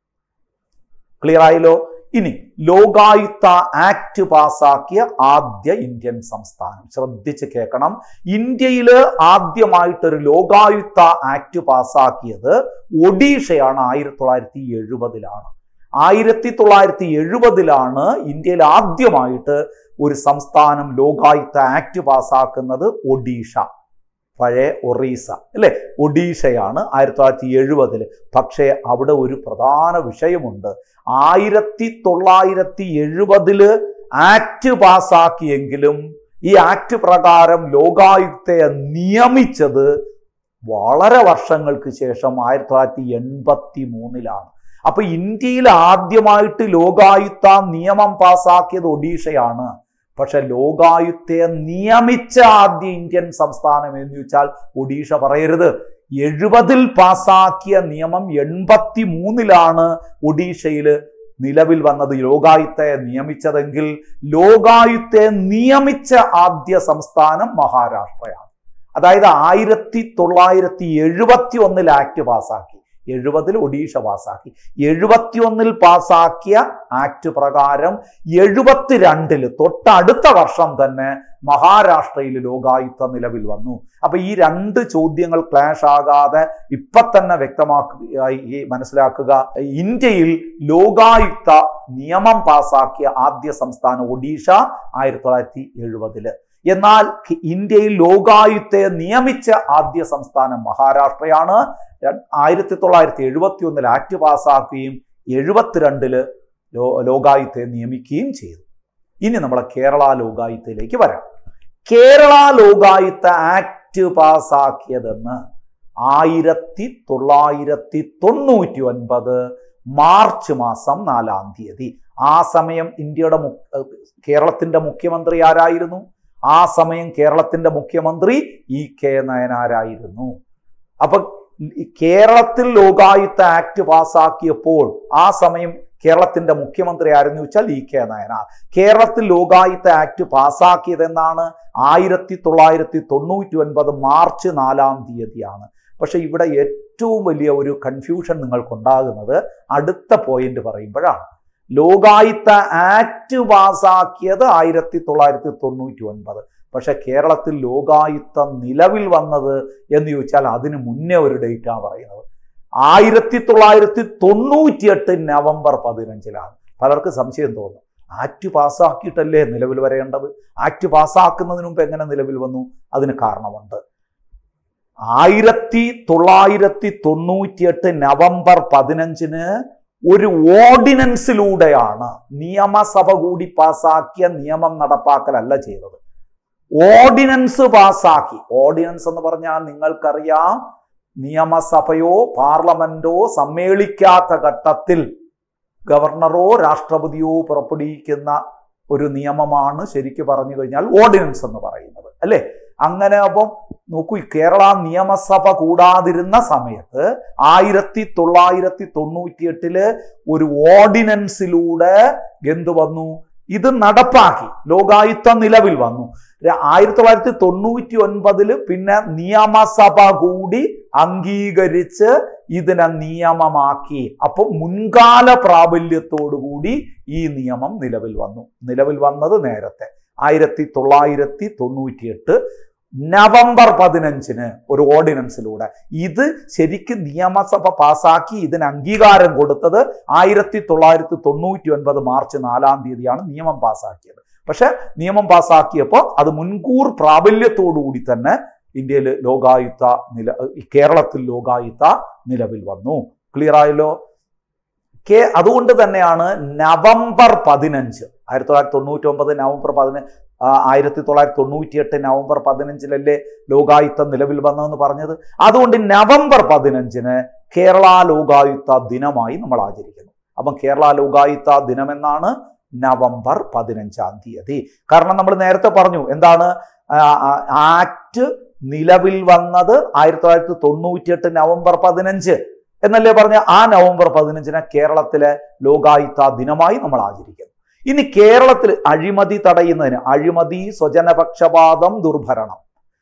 ക്ലിയർ ആയല്ലോ ഇനി ലോകായുക്ത ആക്ട് പാസാക്കിയ ആദ്യ ഇന്ത്യൻ സംസ്ഥാനം ശ്രദ്ധിച്ച് കേൾക്കണം ഇന്ത്യയിൽ ആദ്യമായിട്ടൊരു ലോകായുക്ത ആക്ട് പാസാക്കിയത് ഒഡീഷയാണ് ആയിരത്തി തൊള്ളായിരത്തി എഴുപതിലാണ് ആയിരത്തി തൊള്ളായിരത്തി എഴുപതിലാണ് ഇന്ത്യയിൽ ആദ്യമായിട്ട് ഒരു സംസ്ഥാനം ലോകായുക്ത ആക്ട് പാസാക്കുന്നത് ഒഡീഷ പഴയ ഒറീസ അല്ലെ ഒഡീഷയാണ് ആയിരത്തി തൊള്ളായിരത്തി എഴുപതില് പക്ഷേ അവിടെ ഒരു പ്രധാന വിഷയമുണ്ട് ആയിരത്തി തൊള്ളായിരത്തി എഴുപതില് ആക്ട് പാസാക്കിയെങ്കിലും ഈ ആക്ട് പ്രകാരം ലോകായുക്തയെ നിയമിച്ചത് വളരെ വർഷങ്ങൾക്ക് ശേഷം ആയിരത്തി തൊള്ളായിരത്തി എൺപത്തി മൂന്നിലാണ് അപ്പൊ ഇന്ത്യയിൽ ആദ്യമായിട്ട് ലോകായുക്ത നിയമം പാസാക്കിയത് ഒഡീഷയാണ് പക്ഷെ ലോകായുക്തയെ നിയമിച്ച ആദ്യ ഇന്ത്യൻ സംസ്ഥാനം എന്ന് ചോദിച്ചാൽ ഒഡീഷ പറയരുത് എഴുപതിൽ പാസാക്കിയ നിയമം എൺപത്തി മൂന്നിലാണ് ഒഡീഷയിൽ നിലവിൽ വന്നത് ലോകായുക്തയെ നിയമിച്ചതെങ്കിൽ ലോകായുക്തയെ നിയമിച്ച ആദ്യ സംസ്ഥാനം മഹാരാഷ്ട്രയാണ് അതായത് ആയിരത്തി തൊള്ളായിരത്തി എഴുപത്തി ഒന്നിൽ ആക്ട് പാസാക്കി എഴുപതിൽ ഒഡീഷ പാസാക്കി എഴുപത്തി ഒന്നിൽ പാസാക്കിയ ആക്ട് പ്രകാരം എഴുപത്തിരണ്ടില് തൊട്ടടുത്ത വർഷം തന്നെ മഹാരാഷ്ട്രയിൽ ലോകായുക്ത നിലവിൽ വന്നു അപ്പൊ ഈ രണ്ട് ചോദ്യങ്ങൾ ക്ലാഷ് ആകാതെ ഇപ്പൊ തന്നെ വ്യക്തമാക്കുക ഈ മനസ്സിലാക്കുക ഇന്ത്യയിൽ ലോകായുക്ത നിയമം പാസാക്കിയ ആദ്യ സംസ്ഥാനം ഒഡീഷ ആയിരത്തി തൊള്ളായിരത്തി എഴുപതില് എന്നാൽ ഇന്ത്യയിൽ ലോകായുക്തയെ നിയമിച്ച ആദ്യ സംസ്ഥാനം മഹാരാഷ്ട്രയാണ് ആയിരത്തി തൊള്ളായിരത്തി എഴുപത്തി ഒന്നിൽ ആക്ട് പാസ്സാക്കുകയും എഴുപത്തിരണ്ടില് ലോ ലോകായുക്തയെ നിയമിക്കുകയും ചെയ്തു ഇനി നമ്മളെ കേരള ലോകായുക്തയിലേക്ക് വരാം കേരള ലോകായുക്ത ആക്ട് പാസ്സാക്കിയതെന്ന് ആയിരത്തി തൊള്ളായിരത്തി തൊണ്ണൂറ്റി ഒൻപത് മാർച്ച് മാസം നാലാം തീയതി ആ സമയം ഇന്ത്യയുടെ മു- ഏഹ് കേരളത്തിന്റെ മുഖ്യമന്ത്രി ആരായിരുന്നു ആ സമയം കേരളത്തിന്റെ മുഖ്യമന്ത്രി ഇ കെ നയനാരായിരുന്നു അപ്പൊ ഈ കേരളത്തിൽ ലോകായുക്ത ആക്ട് പാസ്സാക്കിയപ്പോൾ ആ സമയം കേരളത്തിന്റെ മുഖ്യമന്ത്രി ആരെന്ന് വെച്ചാൽ ഇ കെ നയനാർ കേരളത്തിൽ ലോകായുക്ത ആക്ട് പാസ്സാക്കിയതെന്നാണ് ആയിരത്തി തൊള്ളായിരത്തി തൊണ്ണൂറ്റി ഒൻപത് മാർച്ച് നാലാം തീയതിയാണ് പക്ഷെ ഇവിടെ ഏറ്റവും വലിയ ഒരു കൺഫ്യൂഷൻ നിങ്ങൾക്കുണ്ടാകുന്നത് അടുത്ത പോയിന്റ് പറയുമ്പോഴാണ് ലോകായുക്ത ആക്ട് പാസ്സാക്കിയത് ആയിരത്തി തൊള്ളായിരത്തി തൊണ്ണൂറ്റി ഒൻപത് പക്ഷെ കേരളത്തിൽ ലോകായുക്ത നിലവിൽ വന്നത് എന്ന് ചോദിച്ചാൽ അതിന് മുന്നേ ഒരു ഡേറ്റാണ് പറയുന്നത് ആയിരത്തി തൊള്ളായിരത്തി തൊണ്ണൂറ്റിയെട്ട് നവംബർ പതിനഞ്ചിലാണ് പലർക്ക് സംശയം തോന്നും ആക്ട് പാസ്സാക്കിയിട്ടല്ലേ നിലവിൽ വരേണ്ടത് ആക്ട് പാസ്സാക്കുന്നതിന് മുമ്പ് എങ്ങനെ നിലവിൽ വന്നു അതിന് കാരണമുണ്ട് ആയിരത്തി തൊള്ളായിരത്തി തൊണ്ണൂറ്റിയെട്ട് നവംബർ പതിനഞ്ചിന് ഒരു ഓർഡിനൻസിലൂടെയാണ് നിയമസഭ കൂടി പാസാക്കിയ നിയമം നടപ്പാക്കലല്ല ചെയ്തത് ഓർഡിനൻസ് പാസാക്കി ഓർഡിനൻസ് എന്ന് പറഞ്ഞാൽ നിങ്ങൾക്കറിയാം നിയമസഭയോ പാർലമെന്റോ സമ്മേളിക്കാത്ത ഘട്ടത്തിൽ ഗവർണറോ രാഷ്ട്രപതിയോ പുറപ്പെടുവിക്കുന്ന ഒരു നിയമമാണ് ശരിക്കു പറഞ്ഞു കഴിഞ്ഞാൽ ഓർഡിനൻസ് എന്ന് പറയുന്നത് അല്ലേ അങ്ങനെ അപ്പം നോക്കൂ ഈ കേരള നിയമസഭ കൂടാതിരുന്ന സമയത്ത് ആയിരത്തി തൊള്ളായിരത്തി തൊണ്ണൂറ്റിയെട്ടില് ഒരു ഓർഡിനൻസിലൂടെ എന്തു വന്നു ഇത് നടപ്പാക്കി ലോകായുക്ത നിലവിൽ വന്നു ര- ആയിരത്തി തൊള്ളായിരത്തി തൊണ്ണൂറ്റി ഒൻപതില് പിന്നെ നിയമസഭ കൂടി അംഗീകരിച്ച് ഇതിനെ നിയമമാക്കി അപ്പൊ മുൻകാല പ്രാബല്യത്തോടുകൂടി ഈ നിയമം നിലവിൽ വന്നു നിലവിൽ വന്നത് നേരത്തെ ആയിരത്തി തൊള്ളായിരത്തി തൊണ്ണൂറ്റിയെട്ട് നവംബർ പതിനഞ്ചിന് ഒരു ഓർഡിനൻസിലൂടെ ഇത് ശരിക്കും നിയമസഭ പാസാക്കി ഇതിന് അംഗീകാരം കൊടുത്തത് ആയിരത്തി തൊള്ളായിരത്തി തൊണ്ണൂറ്റി ഒൻപത് മാർച്ച് നാലാം തീയതിയാണ് നിയമം പാസാക്കിയത് പക്ഷെ നിയമം പാസാക്കിയപ്പോൾ അത് മുൻകൂർ പ്രാബല്യത്തോടുകൂടി തന്നെ ഇന്ത്യയിൽ ലോകായുക്ത നില ഈ കേരളത്തിൽ ലോകായുക്ത നിലവിൽ വന്നു ക്ലിയർ ആയല്ലോ കെ അതുകൊണ്ട് തന്നെയാണ് നവംബർ പതിനഞ്ച് ആയിരത്തി തൊള്ളായിരത്തി തൊണ്ണൂറ്റി ഒമ്പത് നവംബർ പതിനഞ്ച് ആയിരത്തി തൊള്ളായിരത്തി തൊണ്ണൂറ്റിയെട്ട് നവംബർ പതിനഞ്ചിലല്ലേ ലോകായുക്ത നിലവിൽ വന്നതെന്ന് പറഞ്ഞത് അതുകൊണ്ട് നവംബർ പതിനഞ്ചിന് കേരള ലോകായുക്ത ദിനമായി നമ്മൾ ആചരിക്കുന്നു അപ്പം കേരള ലോകായുക്ത ദിനമെന്നാണ് നവംബർ പതിനഞ്ചാം തീയതി കാരണം നമ്മൾ നേരത്തെ പറഞ്ഞു എന്താണ് ആ, ആ, ആക്ട് നിലവിൽ വന്നത് ആയിരത്തി തൊള്ളായിരത്തി തൊണ്ണൂറ്റിയെട്ട് നവംബർ പതിനഞ്ച് എന്നല്ലേ പറഞ്ഞ ആ നവംബർ പതിനഞ്ചിന് കേരളത്തിലെ ലോകായുക്ത ദിനമായി നമ്മൾ ആചരിക്കുന്നു ഇനി കേരളത്തിൽ അഴിമതി തടയുന്നതിന് അഴിമതി സ്വജനപക്ഷപാതം ദുർഭരണം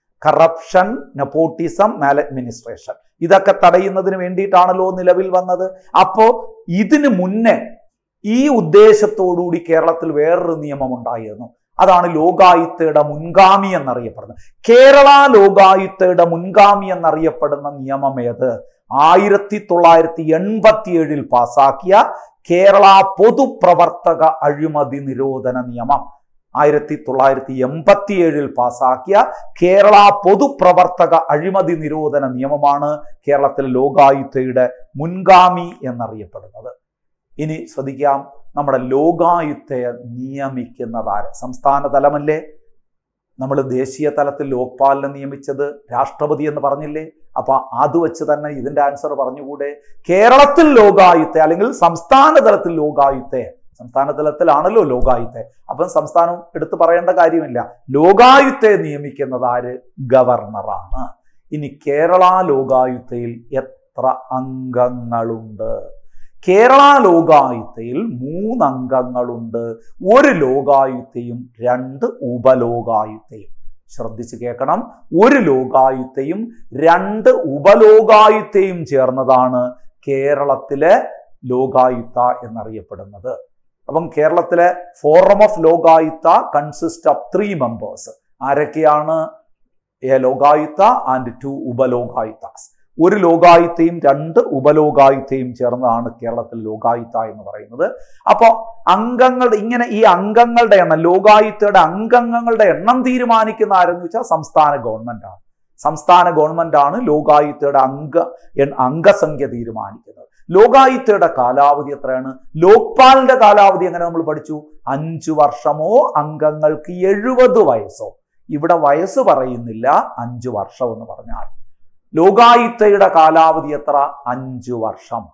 കറപ്ഷൻ നെപ്പോട്ടിസം മാലഡ്മിനിസ്ട്രേഷൻ ഇതൊക്കെ തടയുന്നതിന് വേണ്ടിയിട്ടാണല്ലോ നിലവിൽ വന്നത് അപ്പോ ഇതിന് മുന്നേ ഈ ഉദ്ദേശത്തോടുകൂടി കേരളത്തിൽ വേറൊരു നിയമം ഉണ്ടായിരുന്നു അതാണ് ലോകായുക്തയുടെ മുൻഗാമി എന്നറിയപ്പെടുന്നത് കേരള ലോകായുക്തയുടെ മുൻഗാമി എന്നറിയപ്പെടുന്ന നിയമം ഏത് ആയിരത്തി തൊള്ളായിരത്തി എൺപത്തി ഏഴിൽ പാസാക്കിയ കേരള പൊതുപ്രവർത്തക അഴിമതി നിരോധന നിയമം ആയിരത്തി തൊള്ളായിരത്തി എൺപത്തി ഏഴിൽ പാസാക്കിയ കേരള പൊതുപ്രവർത്തക അഴിമതി നിരോധന നിയമമാണ് കേരളത്തിലെ ലോകായുക്തയുടെ മുൻഗാമി എന്നറിയപ്പെടുന്നത് ഇനി ശ്രദ്ധിക്കാം നമ്മുടെ ലോകായുക്തയെ നിയമിക്കുന്നതാര് സംസ്ഥാന തലമല്ലേ നമ്മൾ ദേശീയ തലത്തിൽ ലോക്പാലിനെ നിയമിച്ചത് രാഷ്ട്രപതി എന്ന് പറഞ്ഞില്ലേ അപ്പൊ അത് വെച്ച് തന്നെ ഇതിന്റെ ആൻസർ പറഞ്ഞുകൂടെ കേരളത്തിൽ ലോകായുക്ത അല്ലെങ്കിൽ സംസ്ഥാന തലത്തിൽ ലോകായുക്ത സംസ്ഥാന തലത്തിലാണല്ലോ ലോകായുക്ത അപ്പം സംസ്ഥാനം എടുത്തു പറയേണ്ട കാര്യമില്ല ലോകായുക്തയെ നിയമിക്കുന്നത് ആര് ഗവർണറാണ് ഇനി കേരള ലോകായുക്തയിൽ എത്ര അംഗങ്ങളുണ്ട് കേരള ലോകായുക്തയിൽ മൂന്ന് അംഗങ്ങളുണ്ട് ഒരു ലോകായുക്തയും രണ്ട് ഉപലോകായുക്തയും ശ്രദ്ധിച്ച് കേൾക്കണം ഒരു ലോകായുക്തയും രണ്ട് ഉപലോകായുക്തയും ചേർന്നതാണ് കേരളത്തിലെ ലോകായുക്ത എന്നറിയപ്പെടുന്നത് അപ്പം കേരളത്തിലെ forum of Lokayukta consist of three members ആരൊക്കെയാണ് a Lokayukta and two Upalokayuktas ഒരു ലോകായുക്തയും രണ്ട് ഉപലോകായുക്തയും ചേർന്നതാണ് കേരളത്തിൽ ലോകായുക്ത എന്ന് പറയുന്നത് അപ്പോൾ അംഗങ്ങളുടെ ഇങ്ങനെ ഈ അംഗങ്ങളുടെ എണ്ണം ലോകായുക്തയുടെ അംഗങ്ങളുടെ എണ്ണം തീരുമാനിക്കുന്ന ആരെന്ന് വെച്ചാൽ സംസ്ഥാന ഗവൺമെന്റ് ആണ് സംസ്ഥാന ഗവൺമെന്റ് ആണ് ലോകായുക്തയുടെ അംഗ എൺ- അംഗസംഖ്യ തീരുമാനിക്കുന്നത് ലോകായുക്തയുടെ കാലാവധി എത്രയാണ് ലോക്പാലിന്റെ കാലാവധി എങ്ങനെ നമ്മൾ പഠിച്ചു അഞ്ചു വർഷമോ അംഗങ്ങൾക്ക് എഴുപത് വയസ്സോ ഇവിടെ വയസ്സ് പറയുന്നില്ല അഞ്ചു വർഷം എന്ന് പറഞ്ഞാൽ ലോകായുക്തയുടെ കാലാവധി എത്ര അഞ്ചു വർഷം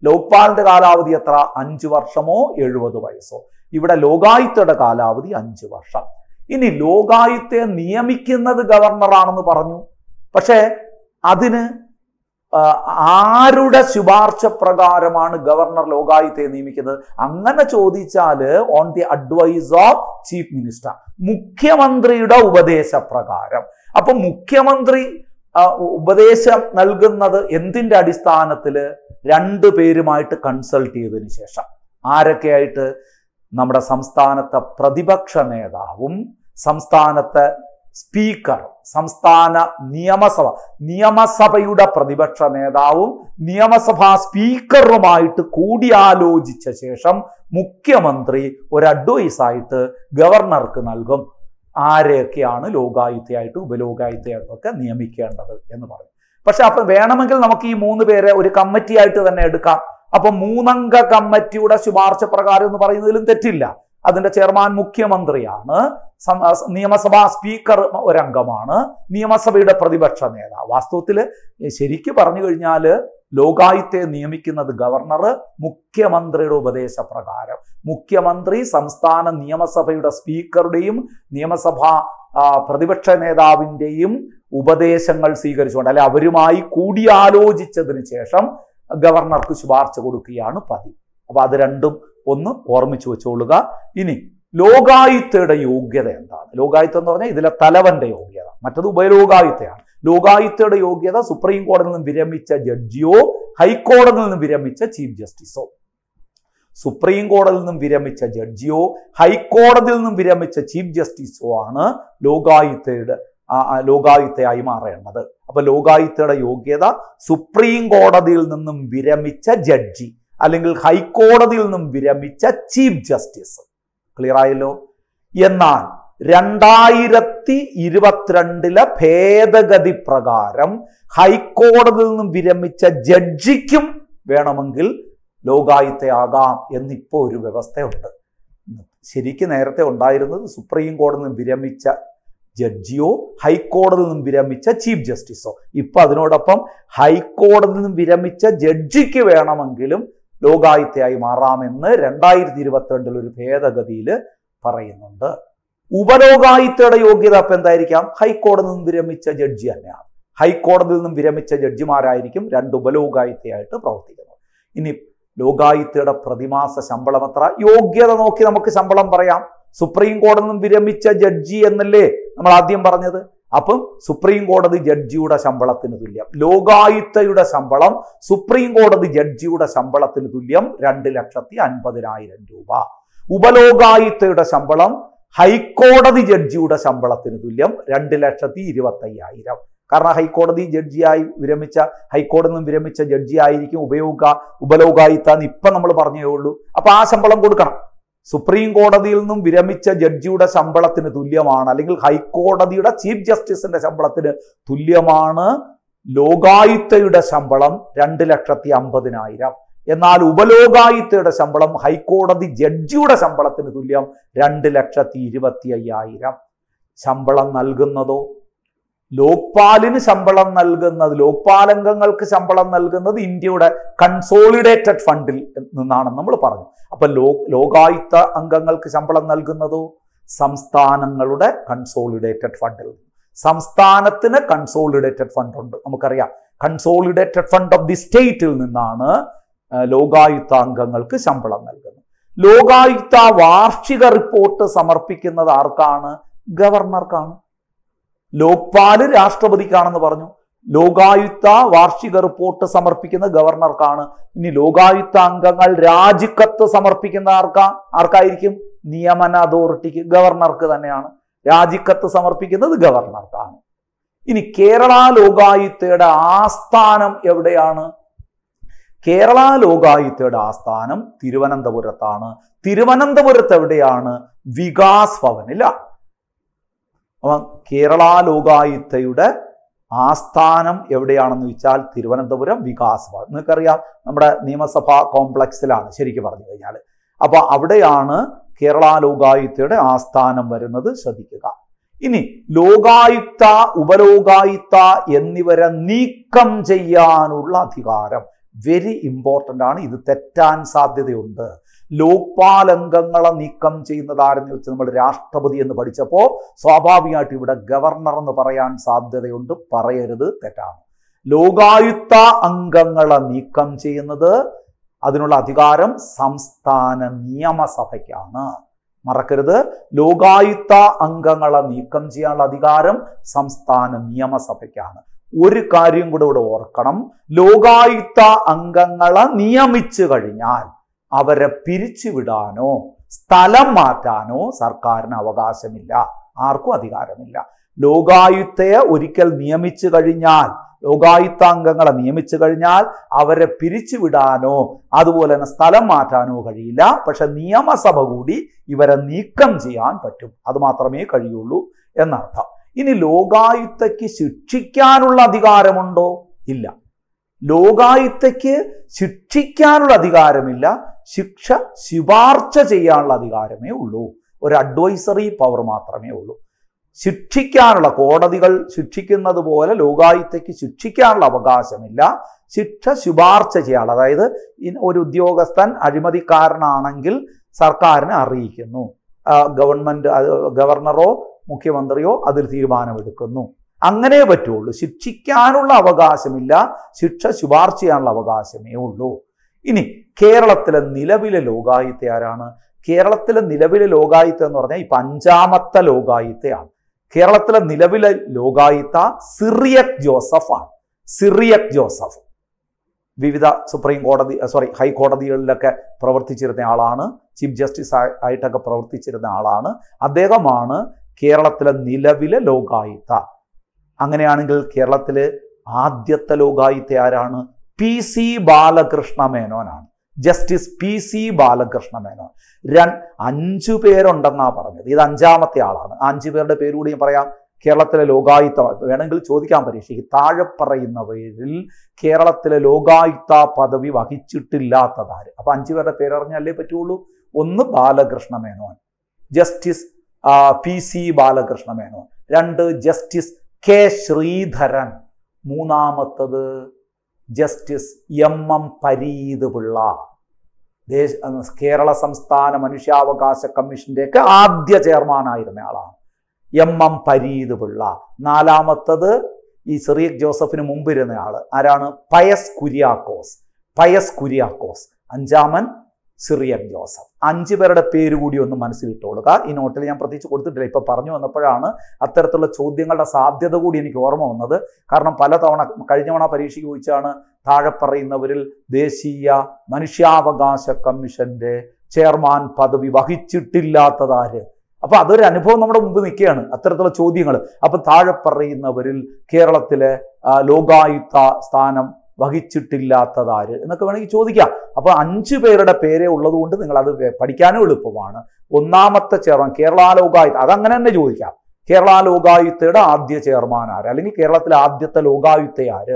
ലോക്പാലിന്റെ കാലാവധി എത്ര അഞ്ചു വർഷമോ എഴുപത് വയസ്സോ ഇവിടെ ലോകായുക്തയുടെ കാലാവധി അഞ്ചു വർഷം ഇനി ലോകായുക്തയെ നിയമിക്കുന്നത് ഗവർണറാണെന്ന് പറഞ്ഞു പക്ഷേ അതിന് ആ, ആരുടെ ശുപാർശ പ്രകാരമാണ് ഗവർണർ ലോകായുക്തയെ നിയമിക്കുന്നത് അങ്ങനെ ചോദിച്ചാല് on the advice of chief minister മുഖ്യമന്ത്രിയുടെ ഉപദേശപ്രകാരം അപ്പൊ മുഖ്യമന്ത്രി ആ, ഉപദേശം നൽകുന്നത് എന്തിന്റെ അടിസ്ഥാനത്തില് രണ്ടു പേരുമായിട്ട് കൺസൾട്ട് ചെയ്തതിനു ശേഷം ആരൊക്കെയായിട്ട് നമ്മുടെ സംസ്ഥാനത്തെ പ്രതിപക്ഷ നേതാവും സംസ്ഥാനത്തെ സ്പീക്കർ സംസ്ഥാന നിയമസഭ നിയമസഭയുടെ പ്രതിപക്ഷ നേതാവും നിയമസഭാ സ്പീക്കറുമായിട്ട് കൂടിയാലോചിച്ച ശേഷം മുഖ്യമന്ത്രി ഒരു അഡ്വൈസ് ആയിട്ട് ഗവർണർക്ക് നൽകും ആരെയൊക്കെയാണ് ലോകായുക്തയായിട്ട് ഉപലോകായുക്തയായിട്ടും ഒക്കെ നിയമിക്കേണ്ടത് എന്ന് പറയും പക്ഷെ അപ്പൊ വേണമെങ്കിൽ നമുക്ക് ഈ മൂന്ന് പേരെ ഒരു കമ്മിറ്റി ആയിട്ട് തന്നെ എടുക്കാം അപ്പൊ മൂന്നംഗ കമ്മിറ്റിയുടെ ശുപാർശ പ്രകാരം എന്ന് പറയുന്നതിലും തെറ്റില്ല അതിന്റെ ചെയർമാൻ മുഖ്യമന്ത്രിയാണ് സം- ആ, നിയമസഭാ സ്പീക്കർ ഒരംഗമാണ് നിയമസഭയുടെ പ്രതിപക്ഷ നേതാവ് വാസ്തവത്തില് ശരിക്ക് പറഞ്ഞു കഴിഞ്ഞാല് ലോകായുക്തയെ നിയമിക്കുന്നത് ഗവർണർ മുഖ്യമന്ത്രിയുടെ ഉപദേശപ്രകാരം മുഖ്യമന്ത്രി സംസ്ഥാന നിയമസഭയുടെ സ്പീക്കറുടെയും നിയമസഭാ ആ, പ്രതിപക്ഷ നേതാവിന്റെയും ഉപദേശങ്ങൾ സ്വീകരിച്ചുകൊണ്ട് അല്ലെ അവരുമായി കൂടിയാലോചിച്ചതിന് ശേഷം ഗവർണർക്ക് ശുപാർശ കൊടുക്കുകയാണ് പതിവ് അപ്പൊ അത് രണ്ടും ഒന്ന് ഓർമ്മിച്ചു വെച്ചോളുക ഇനി ലോകായുക്തയുടെ യോഗ്യത എന്താണ് ലോകായുക്ത എന്ന് പറഞ്ഞാൽ ഇതിലെ തലവന്റെ യോഗ്യത മറ്റത് ഉപലോകായുക്തയാണ് ലോകായുക്തയുടെ യോഗ്യത സുപ്രീം കോടതിയിൽ നിന്ന് വിരമിച്ച ജഡ്ജിയോ ഹൈക്കോടതിയിൽ നിന്ന് വിരമിച്ച ചീഫ് ജസ്റ്റിസോ സുപ്രീം കോടതിയിൽ നിന്നും വിരമിച്ച ജഡ്ജിയോ ഹൈക്കോടതിയിൽ നിന്നും വിരമിച്ച ചീഫ് ജസ്റ്റിസോ ആണ് ലോകായുക്തയുടെ ആ, ആ, ലോകായുക്തയായി മാറേണ്ടത് അപ്പൊ ലോകായുക്തയുടെ യോഗ്യത സുപ്രീം കോടതിയിൽ നിന്നും വിരമിച്ച ജഡ്ജി അല്ലെങ്കിൽ ഹൈക്കോടതിയിൽ നിന്നും വിരമിച്ച ചീഫ് ജസ്റ്റിസ് ക്ലിയർ ആയല്ലോ എന്നാൽ രണ്ടായിരത്തി ഇരുപത്തിരണ്ടിലെ ഭേദഗതി പ്രകാരം ഹൈക്കോടതിയിൽ നിന്നും വിരമിച്ച ജഡ്ജിക്കും വേണമെങ്കിൽ ലോകായുക്തയാകാം എന്നിപ്പോ ഒരു വ്യവസ്ഥയുണ്ട് ശരിക്ക് നേരത്തെ ഉണ്ടായിരുന്നത് സുപ്രീം കോടതിയിൽ നിന്ന് വിരമിച്ച ജഡ്ജിയോ ഹൈക്കോടതിയിൽ നിന്നും വിരമിച്ച ചീഫ് ജസ്റ്റിസോ ഇപ്പൊ അതിനോടൊപ്പം ഹൈക്കോടതിയിൽ നിന്നും വിരമിച്ച ജഡ്ജിക്ക് വേണമെങ്കിലും ലോകായുക്തയായി മാറാമെന്ന് രണ്ടായിരത്തി ഇരുപത്തിരണ്ടിൽ ഒരു ഭേദഗതിയിൽ പറയുന്നുണ്ട് ഉപലോകായുക്തയുടെ യോഗ്യത അപ്പൊ എന്തായിരിക്കാം ഹൈക്കോടതിയിൽ നിന്നും വിരമിച്ച ജഡ്ജി തന്നെയാണ് ഹൈക്കോടതിയിൽ നിന്നും വിരമിച്ച ജഡ്ജിമാരായിരിക്കും രണ്ട് ഉപലോകായുക്തയായിട്ട് പ്രവർത്തിക്കുന്നത് ഇനി ലോകായുക്തയുടെ പ്രതിമാസ ശമ്പളം എത്ര യോഗ്യത നോക്കി നമുക്ക് ശമ്പളം പറയാം സുപ്രീം കോടതിയിൽ നിന്നും വിരമിച്ച ജഡ്ജി എന്നല്ലേ നമ്മൾ ആദ്യം പറഞ്ഞത് അപ്പം സുപ്രീം കോടതി ജഡ്ജിയുടെ ശമ്പളത്തിന് തുല്യം ലോകായുക്തയുടെ ശമ്പളം സുപ്രീം കോടതി ജഡ്ജിയുടെ ശമ്പളത്തിന് തുല്യം രണ്ട് ലക്ഷത്തി അൻപതിനായിരം രൂപ ഉപലോകായുക്തയുടെ ശമ്പളം ഹൈക്കോടതി ജഡ്ജിയുടെ ശമ്പളത്തിന് തുല്യം രണ്ട് ലക്ഷത്തി ഇരുപത്തി അയ്യായിരം കാരണം ഹൈക്കോടതി ജഡ്ജിയായി വിരമിച്ച ഹൈക്കോടതിയിൽ നിന്നും വിരമിച്ച ജഡ്ജി ആയിരിക്കും ഉപയോഗ ഉപലോകായുക്ത എന്ന് ഇപ്പൊ നമ്മൾ പറഞ്ഞേ ഉള്ളൂ അപ്പൊ ആ ശമ്പളം കൊടുക്കണം സുപ്രീം കോടതിയിൽ നിന്നും വിരമിച്ച ജഡ്ജിയുടെ ശമ്പളത്തിന് തുല്യമാണ് അല്ലെങ്കിൽ ഹൈക്കോടതിയുടെ ചീഫ് ജസ്റ്റിസിന്റെ ശമ്പളത്തിന് തുല്യമാണ് ലോകായുക്തയുടെ ശമ്പളം രണ്ട് ലക്ഷത്തി അമ്പതിനായിരം എന്നാൽ ഉപലോകായുക്തയുടെ ശമ്പളം ഹൈക്കോടതി ജഡ്ജിയുടെ ശമ്പളത്തിന് തുല്യം രണ്ട് ലക്ഷത്തി ഇരുപത്തി അയ്യായിരം ശമ്പളം നൽകുന്നതോ ലോക്പാലിന് ശമ്പളം നൽകുന്നത് ലോക്പാൽ അംഗങ്ങൾക്ക് ശമ്പളം നൽകുന്നത് ഇന്ത്യയുടെ കൺസോളിഡേറ്റഡ് ഫണ്ടിൽ നിന്നാണെന്ന് നമ്മൾ പറഞ്ഞു അപ്പൊ ലോ ലോകായുക്ത അംഗങ്ങൾക്ക് ശമ്പളം നൽകുന്നതോ സംസ്ഥാനങ്ങളുടെ കൺസോളിഡേറ്റഡ് ഫണ്ടിൽ സംസ്ഥാനത്തിന് കൺസോളിഡേറ്റഡ് ഫണ്ട് ഉണ്ട് നമുക്കറിയാം കൺസോളിഡേറ്റഡ് ഫണ്ട് ഓഫ് ദി സ്റ്റേറ്റിൽ നിന്നാണ് ആ, ലോകായുക്ത അംഗങ്ങൾക്ക് ശമ്പളം നൽകുന്നത് ലോകായുക്ത വാർഷിക റിപ്പോർട്ട് സമർപ്പിക്കുന്നത് ആർക്കാണ് ഗവർണർക്കാണ് ലോക്പാല് രാഷ്ട്രപതിക്കാണെന്ന് പറഞ്ഞു ലോകായുക്ത വാർഷിക റിപ്പോർട്ട് സമർപ്പിക്കുന്ന ഗവർണർക്കാണ് ഇനി ലോകായുക്ത അംഗങ്ങൾ രാജിക്കത്ത് സമർപ്പിക്കുന്ന ആർക്കാ ആർക്കായിരിക്കും നിയമന അതോറിറ്റിക്ക് ഗവർണർക്ക് തന്നെയാണ് രാജിക്കത്ത് സമർപ്പിക്കുന്നത് ഗവർണർക്കാണ് ഇനി കേരള ലോകായുക്തയുടെ ആസ്ഥാനം എവിടെയാണ് കേരള ലോകായുക്തയുടെ ആസ്ഥാനം തിരുവനന്തപുരത്താണ് തിരുവനന്തപുരത്ത് എവിടെയാണ് വികാസ് ഭവനിലാണ് അപ്പം കേരള ലോകായുക്തയുടെ ആസ്ഥാനം എവിടെയാണെന്ന് വെച്ചാൽ തിരുവനന്തപുരം വികാസ് ഭവൻ നിങ്ങൾക്കറിയാം നമ്മുടെ നിയമസഭാ കോംപ്ലക്സിലാണ് ശരിക്കും പറഞ്ഞു കഴിഞ്ഞാൽ അപ്പൊ അവിടെയാണ് കേരള ലോകായുക്തയുടെ ആസ്ഥാനം വരുന്നത് ശ്രദ്ധിക്കുക ഇനി ലോകായുക്ത ഉപലോകായുക്ത എന്നിവരെ നീക്കം ചെയ്യാനുള്ള അധികാരം വെരി ഇമ്പോർട്ടൻ്റ് ആണ് ഇത് തെറ്റാൻ സാധ്യതയുണ്ട് ലോക്പാൽ അംഗങ്ങളെ നീക്കം ചെയ്യുന്നത് ആരെന്ന് വെച്ച് നമ്മൾ രാഷ്ട്രപതി എന്ന് പഠിച്ചപ്പോൾ സ്വാഭാവികമായിട്ട് ഇവിടെ ഗവർണർ എന്ന് പറയാൻ സാധ്യതയുണ്ട് പറയരുത് തെറ്റാണ് ലോകായുക്ത അംഗങ്ങളെ നീക്കം ചെയ്യുന്നത് അതിനുള്ള അധികാരം സംസ്ഥാന നിയമസഭയ്ക്കാണ് മറക്കരുത് ലോകായുക്ത അംഗങ്ങളെ നീക്കം ചെയ്യാനുള്ള അധികാരം സംസ്ഥാന നിയമസഭയ്ക്കാണ് ഒരു കാര്യം കൂടെ ഇവിടെ ഓർക്കണം ലോകായുക്ത അംഗങ്ങളെ നിയമിച്ചു കഴിഞ്ഞാൽ അവരെ പിരിച്ചുവിടാനോ സ്ഥലം മാറ്റാനോ സർക്കാരിന് അവകാശമില്ല ആർക്കും അധികാരമില്ല ലോകായുക്തയെ ഒരിക്കൽ നിയമിച്ചു കഴിഞ്ഞാൽ ലോകായുക്ത അംഗങ്ങളെ നിയമിച്ചു കഴിഞ്ഞാൽ അവരെ പിരിച്ചുവിടാനോ അതുപോലെ തന്നെ സ്ഥലം മാറ്റാനോ കഴിയില്ല പക്ഷെ നിയമസഭ കൂടി ഇവരെ നീക്കം ചെയ്യാൻ പറ്റും അത് മാത്രമേ കഴിയുള്ളൂ എന്നർത്ഥം ഇനി ലോകായുക്തയ്ക്ക് ശിക്ഷിക്കാനുള്ള അധികാരമുണ്ടോ ഇല്ല ലോകായുക്തയ്ക്ക് ശിക്ഷിക്കാനുള്ള അധികാരമില്ല ശിക്ഷ ശുപാർശ ചെയ്യാനുള്ള അധികാരമേ ഉള്ളൂ ഒരു അഡ്വൈസറി പവർ മാത്രമേ ഉള്ളൂ ശിക്ഷിക്കാനുള്ള കോടതികൾ ശിക്ഷിക്കുന്നത് പോലെ ലോകായുക്തയ്ക്ക് ശിക്ഷിക്കാനുള്ള അവകാശമില്ല ശിക്ഷ ശുപാർശ ചെയ്യാനുള്ള അതായത് ഒരു ഉദ്യോഗസ്ഥൻ അഴിമതിക്കാരനാണെങ്കിൽ സർക്കാരിനെ അറിയിക്കുന്നു ഗവൺമെന്റ് ഗവർണറോ മുഖ്യമന്ത്രിയോ അതിൽ തീരുമാനമെടുക്കുന്നു അങ്ങനെ പറ്റുള്ളൂ ശിക്ഷിക്കാനുള്ള അവകാശമില്ല ശിക്ഷ ശുപാർശ ചെയ്യാനുള്ള അവകാശമേ ഉള്ളൂ ഇനി കേരളത്തിലെ നിലവിലെ ലോകായുക്ത ആരാണ് കേരളത്തിലെ നിലവിലെ ലോകായുക്ത എന്ന് പറഞ്ഞാൽ ഇപ്പൊ അഞ്ചാമത്തെ ലോകായുക്തയാണ് കേരളത്തിലെ നിലവിലെ ലോകായുക്ത സിറിയക് ജോസഫ് ആണ് സിറിയക് ജോസഫ് വിവിധ സുപ്രീം കോടതി സോറി ഹൈക്കോടതികളിലൊക്കെ പ്രവർത്തിച്ചിരുന്ന ആളാണ് ചീഫ് ജസ്റ്റിസ് ആയിട്ടൊക്കെ പ്രവർത്തിച്ചിരുന്ന ആളാണ് അദ്ദേഹമാണ് കേരളത്തിലെ നിലവിലെ ലോകായുക്ത അങ്ങനെയാണെങ്കിൽ കേരളത്തിലെ ആദ്യത്തെ ലോകായുക്ത ആരാണ് പി സി ബാലകൃഷ്ണ മേനോനാണ് justice P C Balakrishna Menon രൺ അഞ്ചു പേരുണ്ടെന്നാ പറഞ്ഞത് ഇത് അഞ്ചാമത്തെ ആളാണ് അഞ്ചു പേരുടെ പേരുകൂടി ഞാൻ പറയാം കേരളത്തിലെ ലോകായുക്ത വേണമെങ്കിൽ ചോദിക്കാൻ പരീക്ഷയ്ക്ക് താഴെ പറയുന്നവരിൽ കേരളത്തിലെ ലോകായുക്ത പദവി വഹിച്ചിട്ടില്ലാത്തതാര് അപ്പൊ അഞ്ചു പേരുടെ പേരറിഞ്ഞല്ലേ പറ്റുള്ളൂ ഒന്ന് Balakrishna Menon justice P C Balakrishna Menon രണ്ട് ജസ്റ്റിസ് കെ ശ്രീധരൻ മൂന്നാമത്തത് justice M M Pareeth Pillai ദേശ കേരള സംസ്ഥാന മനുഷ്യാവകാശ കമ്മീഷന്റെയൊക്കെ ആദ്യ ചെയർമാനായിരുന്ന ആളാണ് എം എം പരീത് പിള്ള നാലാമത്തത് ഈ സിറിയക് ജോസഫിന് മുമ്പ് ഇരുന്ന ആള് ആരാണ് പയസ് കുര്യാക്കോസ് പയസ് കുര്യാക്കോസ് അഞ്ചാമൻ സിറിയക് ജോസഫ് അഞ്ചു പേരുടെ പേര് കൂടി ഒന്ന് മനസ്സിലിട്ടുകൊള്ളുക ഈ നോട്ടിൽ ഞാൻ പ്രത്യേകിച്ച് കൊടുത്തിട്ടില്ല ഇപ്പൊ പറഞ്ഞു വന്നപ്പോഴാണ് അത്തരത്തിലുള്ള ചോദ്യങ്ങളുടെ സാധ്യത കൂടി എനിക്ക് ഓർമ്മ വന്നത് കാരണം പല തവണ കഴിഞ്ഞ തവണ പരീക്ഷയ്ക്ക് ചോദിച്ചാണ് താഴെ പറയുന്നവരിൽ ദേശീയ മനുഷ്യാവകാശ കമ്മീഷന്റെ ചെയർമാൻ പദവി വഹിച്ചിട്ടില്ലാത്തതാര് അപ്പൊ അതൊരു അനുഭവം നമ്മുടെ മുമ്പ് നിൽക്കുകയാണ് അത്തരത്തിലുള്ള ചോദ്യങ്ങൾ അപ്പൊ താഴെ പറയുന്നവരിൽ കേരളത്തിലെ ലോകായുക്ത സ്ഥാനം വഹിച്ചിട്ടില്ലാത്തതാര് എന്നൊക്കെ വേണമെങ്കിൽ ചോദിക്കാം അപ്പൊ അഞ്ചു പേരുടെ പേരെ ഉള്ളതുകൊണ്ട് നിങ്ങൾ അത് പഠിക്കാനും എളുപ്പമാണ് ഒന്നാമത്തെ ചെയർമാൻ കേരള ലോകായുക്ത അതങ്ങനെ തന്നെ ചോദിക്കാം കേരള ലോകായുക്തയുടെ ആദ്യ ചെയർമാൻ ആര് അല്ലെങ്കിൽ കേരളത്തിലെ ആദ്യത്തെ ലോകായുക്ത ആര്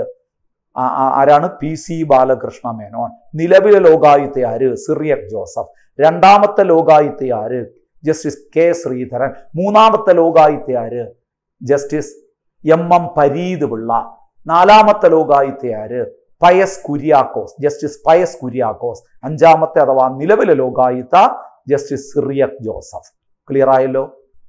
ആരാണ് പി സി ബാലകൃഷ്ണ മേനോൻ നിലവിലെ ലോകായുക്ത ആര് സിറിയക് ജോസഫ് രണ്ടാമത്തെ ലോകായുക്ത ആര് ജസ്റ്റിസ് കെ ശ്രീധരൻ മൂന്നാമത്തെ ലോകായുക്ത ആര് justice M M Pareeth Pillai നാലാമത്തെ ലോകായുക്ത ആര് പയസ് കുര്യാക്കോസ് ജസ്റ്റിസ് പയസ് കുര്യാക്കോസ് അഞ്ചാമത്തെ അഥവാ നിലവിലെ ലോകായുക്ത ജസ്റ്റിസ് സിറിയക് ജോസഫ് ക്ലിയർ ആയല്ലോ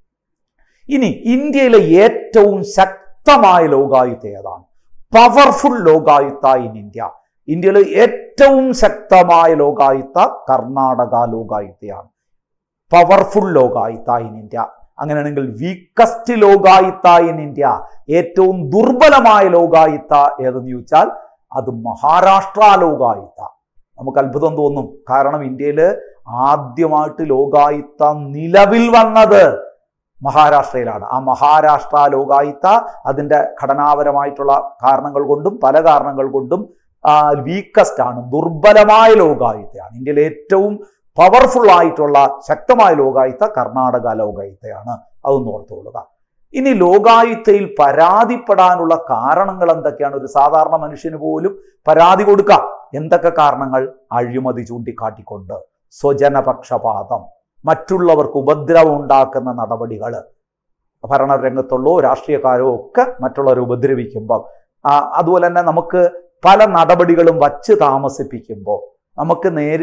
ഇനി ഇന്ത്യയിലെ ഏറ്റവും ശക്തമായ ലോകായുക്ത ഏതാണ് പവർഫുൾ ലോകായുക്ത ഇൻ ഇന്ത്യ ഇന്ത്യയിലെ ഏറ്റവും ശക്തമായ ലോകായുക്ത കർണാടക ലോകായുക്തയാണ് പവർഫുൾ ലോകായുക്ത ഇൻ ഇന്ത്യ അങ്ങനെയാണെങ്കിൽ വീക്കസ്റ്റ് ലോകായുക്ത ഇൻ ഇന്ത്യ ഏറ്റവും ദുർബലമായ ലോകായുക്ത ഏതെന്ന് ചോദിച്ചാൽ അത് മഹാരാഷ്ട്ര ലോകായുക്ത നമുക്ക് അത്ഭുതം തോന്നും കാരണം ഇന്ത്യയിൽ ആദ്യമായിട്ട് ലോകായുക്ത നിലവിൽ വന്നത് മഹാരാഷ്ട്രയിലാണ് ആ മഹാരാഷ്ട്ര ലോകായുക്ത അതിൻ്റെ ഘടനാപരമായിട്ടുള്ള കാരണങ്ങൾ കൊണ്ടും പല കാരണങ്ങൾ കൊണ്ടും വീക്കസ്റ്റ് ആണ് ദുർബലമായ ലോകായുക്തയാണ് ഇന്ത്യയിലെ ഏറ്റവും പവർഫുൾ ആയിട്ടുള്ള ശക്തമായ ലോകായുക്ത കർണാടക ലോകായുക്തയാണ് അതൊന്ന് ഓർത്തുകൊള്ളുക ഇനി ലോകായുക്തയിൽ പരാതിപ്പെടാനുള്ള കാരണങ്ങൾ എന്തൊക്കെയാണ് ഒരു സാധാരണ മനുഷ്യന് പോലും പരാതി കൊടുക്കാം എന്തൊക്കെ കാരണങ്ങൾ അഴിമതി ചൂണ്ടിക്കാട്ടിക്കൊണ്ട് സ്വജനപക്ഷപാതം മറ്റുള്ളവർക്ക് ഉപദ്രവം ഉണ്ടാക്കുന്ന നടപടികൾ ഭരണരംഗത്തുള്ളോ രാഷ്ട്രീയക്കാരോ ഒക്കെ മറ്റുള്ളവരെ ഉപദ്രവിക്കുമ്പം അതുപോലെ തന്നെ നമുക്ക് പല നടപടികളും വച്ച് താമസിപ്പിക്കുമ്പോൾ നമുക്ക് നേരി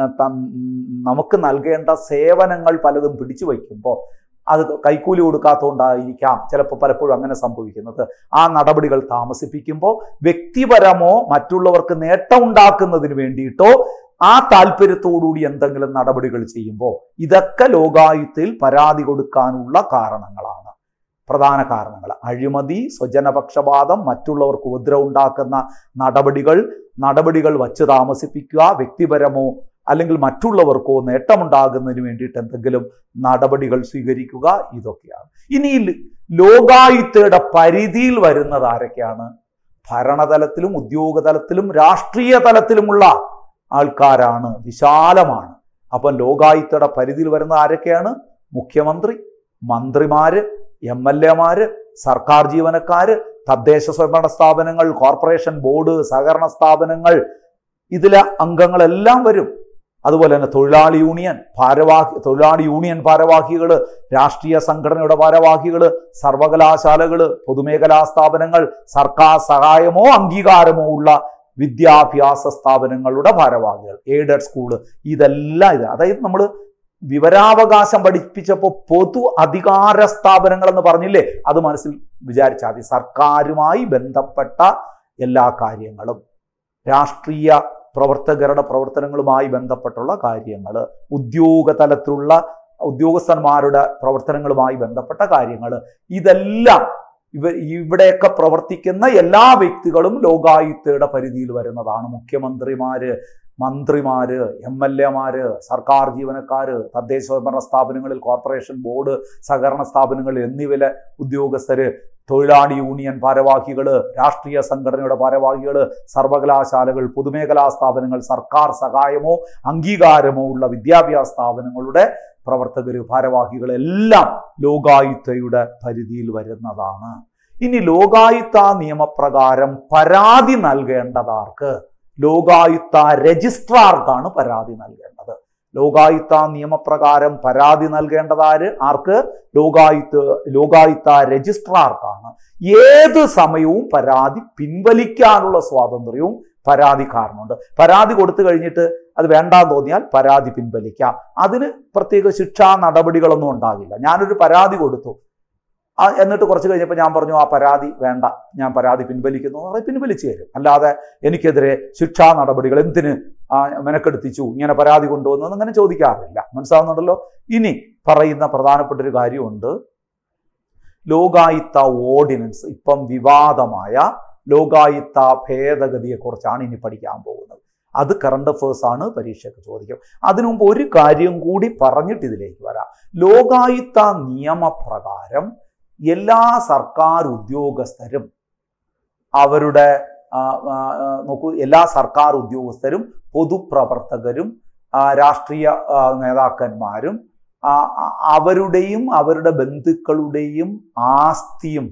നമുക്ക് നൽകേണ്ട സേവനങ്ങൾ പലതും പിടിച്ചു വയ്ക്കുമ്പോൾ അത് കൈക്കൂലി കൊടുക്കാത്തതുകൊണ്ടായിരിക്കാം ചിലപ്പോൾ പലപ്പോഴും അങ്ങനെ സംഭവിക്കുന്നത് ആ നടപടികൾ താമസിപ്പിക്കുമ്പോൾ വ്യക്തിപരമോ മറ്റുള്ളവർക്ക് നേട്ടം ഉണ്ടാക്കുന്നതിന് വേണ്ടിയിട്ടോ ആ താല്പര്യത്തോടുകൂടി എന്തെങ്കിലും നടപടികൾ ചെയ്യുമ്പോൾ ഇതൊക്കെ ലോകായുത്തിൽ പരാതി കൊടുക്കാനുള്ള കാരണങ്ങളാണ് പ്രധാന കാരണങ്ങൾ അഴിമതി സ്വജനപക്ഷപാതം മറ്റുള്ളവർക്ക് ഉപദ്രവം ഉണ്ടാക്കുന്ന നടപടികൾ നടപടികൾ വച്ച് താമസിപ്പിക്കുക വ്യക്തിപരമോ അല്ലെങ്കിൽ മറ്റുള്ളവർക്കോ നേട്ടമുണ്ടാകുന്നതിന് വേണ്ടിയിട്ട് എന്തെങ്കിലും നടപടികൾ സ്വീകരിക്കുക ഇതൊക്കെയാണ് ഇനി ലോകായുത്തയുടെ പരിധിയിൽ വരുന്നത് ആരൊക്കെയാണ് ഭരണതലത്തിലും ഉദ്യോഗതലത്തിലും രാഷ്ട്രീയ തലത്തിലുമുള്ള ആൾക്കാരാണ് വിശാലമാണ് അപ്പം ലോകായുത്തയുടെ പരിധിയിൽ വരുന്ന ആരൊക്കെയാണ് മുഖ്യമന്ത്രി മന്ത്രിമാര് എം എൽ എമാര് സർക്കാർ ജീവനക്കാര് തദ്ദേശ സ്വയംഭരണ സ്ഥാപനങ്ങൾ കോർപ്പറേഷൻ ബോർഡ് സഹകരണ സ്ഥാപനങ്ങൾ ഇതിലെ അംഗങ്ങളെല്ലാം വരും അതുപോലെ തന്നെ തൊഴിലാളി യൂണിയൻ ഭാരവാഹി തൊഴിലാളി യൂണിയൻ ഭാരവാഹികൾ രാഷ്ട്രീയ സംഘടനയുടെ ഭാരവാഹികൾ സർവകലാശാലകൾ പൊതുമേഖലാ സ്ഥാപനങ്ങൾ സർക്കാർ സഹായമോ അംഗീകാരമോ ഉള്ള വിദ്യാഭ്യാസ സ്ഥാപനങ്ങളുടെ ഭാരവാഹികൾ എയ്ഡഡ് സ്കൂള് ഇതെല്ലാം ഇത് അതായത് നമ്മൾ വിവരാവകാശം പഠിപ്പിച്ചപ്പോൾ പൊതു അധികാര സ്ഥാപനങ്ങൾ എന്ന് പറഞ്ഞില്ലേ അത് മനസ്സിൽ വിചാരിച്ചാൽ മതി സർക്കാരുമായി ബന്ധപ്പെട്ട എല്ലാ കാര്യങ്ങളും രാഷ്ട്രീയ പ്രവർത്തകരുടെ പ്രവർത്തനങ്ങളുമായി ബന്ധപ്പെട്ടുള്ള കാര്യങ്ങൾ ഉദ്യോഗ തലത്തിലുള്ള ഉദ്യോഗസ്ഥന്മാരുടെ പ്രവർത്തനങ്ങളുമായി ബന്ധപ്പെട്ട കാര്യങ്ങൾ ഇതെല്ലാം ഇവ ഇവിടെയൊക്കെ പ്രവർത്തിക്കുന്ന എല്ലാ വ്യക്തികളും ലോകായുക്തയുടെ പരിധിയിൽ വരുന്നതാണ് മുഖ്യമന്ത്രിമാര് മന്ത്രിമാര് എം എൽ എമാര് സർക്കാർ ജീവനക്കാര് തദ്ദേശ സ്വയംഭരണ സ്ഥാപനങ്ങളിൽ കോർപ്പറേഷൻ ബോർഡ് സഹകരണ സ്ഥാപനങ്ങൾ എന്നിവയിലെ ഉദ്യോഗസ്ഥര് തൊഴിലാളി യൂണിയൻ ഭാരവാഹികള് രാഷ്ട്രീയ സംഘടനയുടെ ഭാരവാഹികള് സർവകലാശാലകൾ പൊതുമേഖലാ സ്ഥാപനങ്ങൾ സർക്കാർ സഹായമോ അംഗീകാരമോ ഉള്ള വിദ്യാഭ്യാസ സ്ഥാപനങ്ങളുടെ പ്രവർത്തകര് ഭാരവാഹികളെല്ലാം ലോകായുക്തയുടെ പരിധിയിൽ വരുന്നതാണ് ഇനി ലോകായുക്ത നിയമപ്രകാരം പരാതി നൽകേണ്ടതാർക്ക് ലോകായുക്ത രജിസ്ട്രാർക്കാണ് പരാതി നൽകേണ്ടത് ലോകായുക്ത നിയമപ്രകാരം പരാതി നൽകേണ്ടതാര് ആർക്ക് ലോകായുക്ത ലോകായുക്ത രജിസ്ട്രാർക്കാണ് ഏത് സമയവും പരാതി പിൻവലിക്കാനുള്ള സ്വാതന്ത്ര്യവും പരാതിക്കാരനുണ്ട് പരാതി കൊടുത്തു കഴിഞ്ഞിട്ട് അത് വേണ്ടാന്ന് തോന്നിയാൽ പരാതി പിൻവലിക്കാം അതിന് പ്രത്യേക ശിക്ഷാ നടപടികളൊന്നും ഉണ്ടാകില്ല ഞാനൊരു പരാതി കൊടുത്തു ആ എന്നിട്ട് കുറച്ച് കഴിഞ്ഞപ്പോൾ ഞാൻ പറഞ്ഞു ആ പരാതി വേണ്ട ഞാൻ പരാതി പിൻവലിക്കുന്നു എന്ന് പറഞ്ഞാൽ പിൻവലിച്ചു തരും അല്ലാതെ എനിക്കെതിരെ ശിക്ഷാ നടപടികൾ എന്തിന് ആ, മെനക്കെടുത്തിച്ചു ഇങ്ങനെ പരാതി കൊണ്ടുവന്നു അങ്ങനെ ചോദിക്കാറില്ല മനസ്സിലാവുന്നുണ്ടല്ലോ ഇനി പറയുന്ന പ്രധാനപ്പെട്ട ഒരു കാര്യമുണ്ട് ലോകായുത്ത ഓർഡിനൻസ് ഇപ്പം വിവാദമായ ലോകായുത്ത ഭേദഗതിയെക്കുറിച്ചാണ് ഇനി പഠിക്കാൻ പോകുന്നത് അത് കറണ്ട് അഫേഴ്സ് ആണ് പരീക്ഷയ്ക്ക് ചോദിക്കും അതിനു മുമ്പ് ഒരു കാര്യം കൂടി പറഞ്ഞിട്ട് ഇതിലേക്ക് വരാം ലോകായുത്ത നിയമപ്രകാരം എല്ലാ സർക്കാർ ഉദ്യോഗസ്ഥരും അവരുടെ ആ, ആ, ആ, നോക്കൂ എല്ലാ സർക്കാർ ഉദ്യോഗസ്ഥരും പൊതുപ്രവർത്തകരും ആ, രാഷ്ട്രീയ ആ, നേതാക്കന്മാരും ആ, ആ, അവരുടെയും അവരുടെ ബന്ധുക്കളുടെയും ആസ്തിയും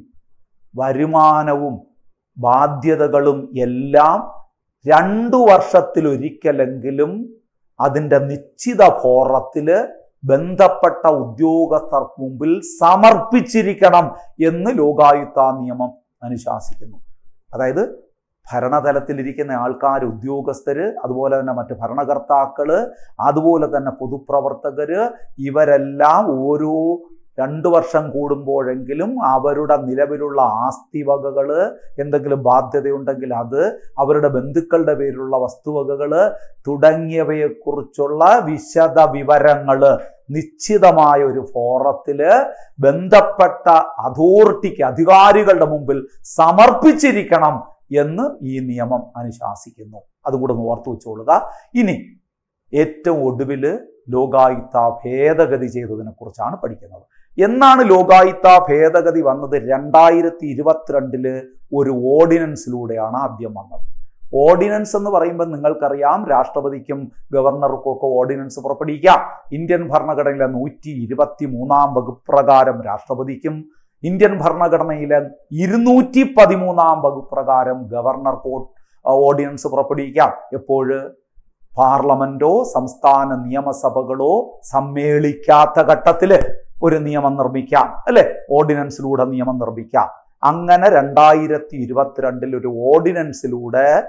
വരുമാനവും ബാധ്യതകളും എല്ലാം രണ്ടു വർഷത്തിലൊരിക്കലെങ്കിലും അതിൻ്റെ നിശ്ചിത ഫോറത്തില് ബന്ധപ്പെട്ട ഉദ്യോഗസ്ഥർക്ക് മുമ്പിൽ സമർപ്പിച്ചിരിക്കണം എന്ന് ലോകായുക്ത നിയമം അനുശാസിക്കുന്നു അതായത് ഭരണതലത്തിലിരിക്കുന്ന ആൾക്കാർ ഉദ്യോഗസ്ഥര് അതുപോലെ തന്നെ മറ്റ് ഭരണകർത്താക്കള് അതുപോലെ തന്നെ പൊതുപ്രവർത്തകര് ഇവരെല്ലാം ഓരോ രണ്ടു വർഷം കൂടുമ്പോഴെങ്കിലും അവരുടെ നിലവിലുള്ള ആസ്തി വകകള് എന്തെങ്കിലും ബാധ്യതയുണ്ടെങ്കിൽ അത് അവരുടെ ബന്ധുക്കളുടെ പേരിലുള്ള വസ്തുവകകള് തുടങ്ങിയവയെക്കുറിച്ചുള്ള വിശദ വിവരങ്ങള് നിശ്ചിതമായ ഒരു ഫോറത്തില് ബന്ധപ്പെട്ട അതോറിറ്റിക്ക് അധികാരികളുടെ മുമ്പിൽ സമർപ്പിച്ചിരിക്കണം എന്ന് ഈ നിയമം അനുശാസിക്കുന്നു അതുകൂടെ ഒന്ന് ഓർത്തു വെച്ചോളുക ഇനി ഏറ്റവും ഒടുവിൽ ലോകായുക്ത ഭേദഗതി ചെയ്തതിനെ കുറിച്ചാണ് പഠിക്കുന്നത് എന്നാണ് ലോകായുക്ത ഭേദഗതി വന്നത് രണ്ടായിരത്തി ഇരുപത്തിരണ്ടില് ഒരു ഓർഡിനൻസിലൂടെയാണ് ആദ്യം വന്നത് ഓർഡിനൻസ് എന്ന് പറയുമ്പോൾ നിങ്ങൾക്കറിയാം രാഷ്ട്രപതിക്കും ഗവർണർക്കും ഒക്കെ ഓർഡിനൻസ് പുറപ്പെടുവിക്കാം ഇന്ത്യൻ ഭരണഘടനയിലെ നൂറ്റി ഇരുപത്തി മൂന്നാം വകുപ്പ് പ്രകാരം രാഷ്ട്രപതിക്കും ഇന്ത്യൻ ഭരണഘടനയിലെ ഇരുന്നൂറ്റി പതിമൂന്നാം വകുപ്പ് പ്രകാരം ഗവർണർക്ക് ഓർഡിനൻസ് പുറപ്പെടുവിക്കാം എപ്പോഴ് പാർലമെന്റോ സംസ്ഥാന നിയമസഭകളോ സമ്മേളിക്കാത്ത ഘട്ടത്തില് ഒരു നിയമം നിർമ്മിക്കാം അല്ലെ ഓർഡിനൻസിലൂടെ നിയമം നിർമ്മിക്കാം അങ്ങനെ രണ്ടായിരത്തി ഇരുപത്തിരണ്ടിൽ ഒരു ഓർഡിനൻസിലൂടെ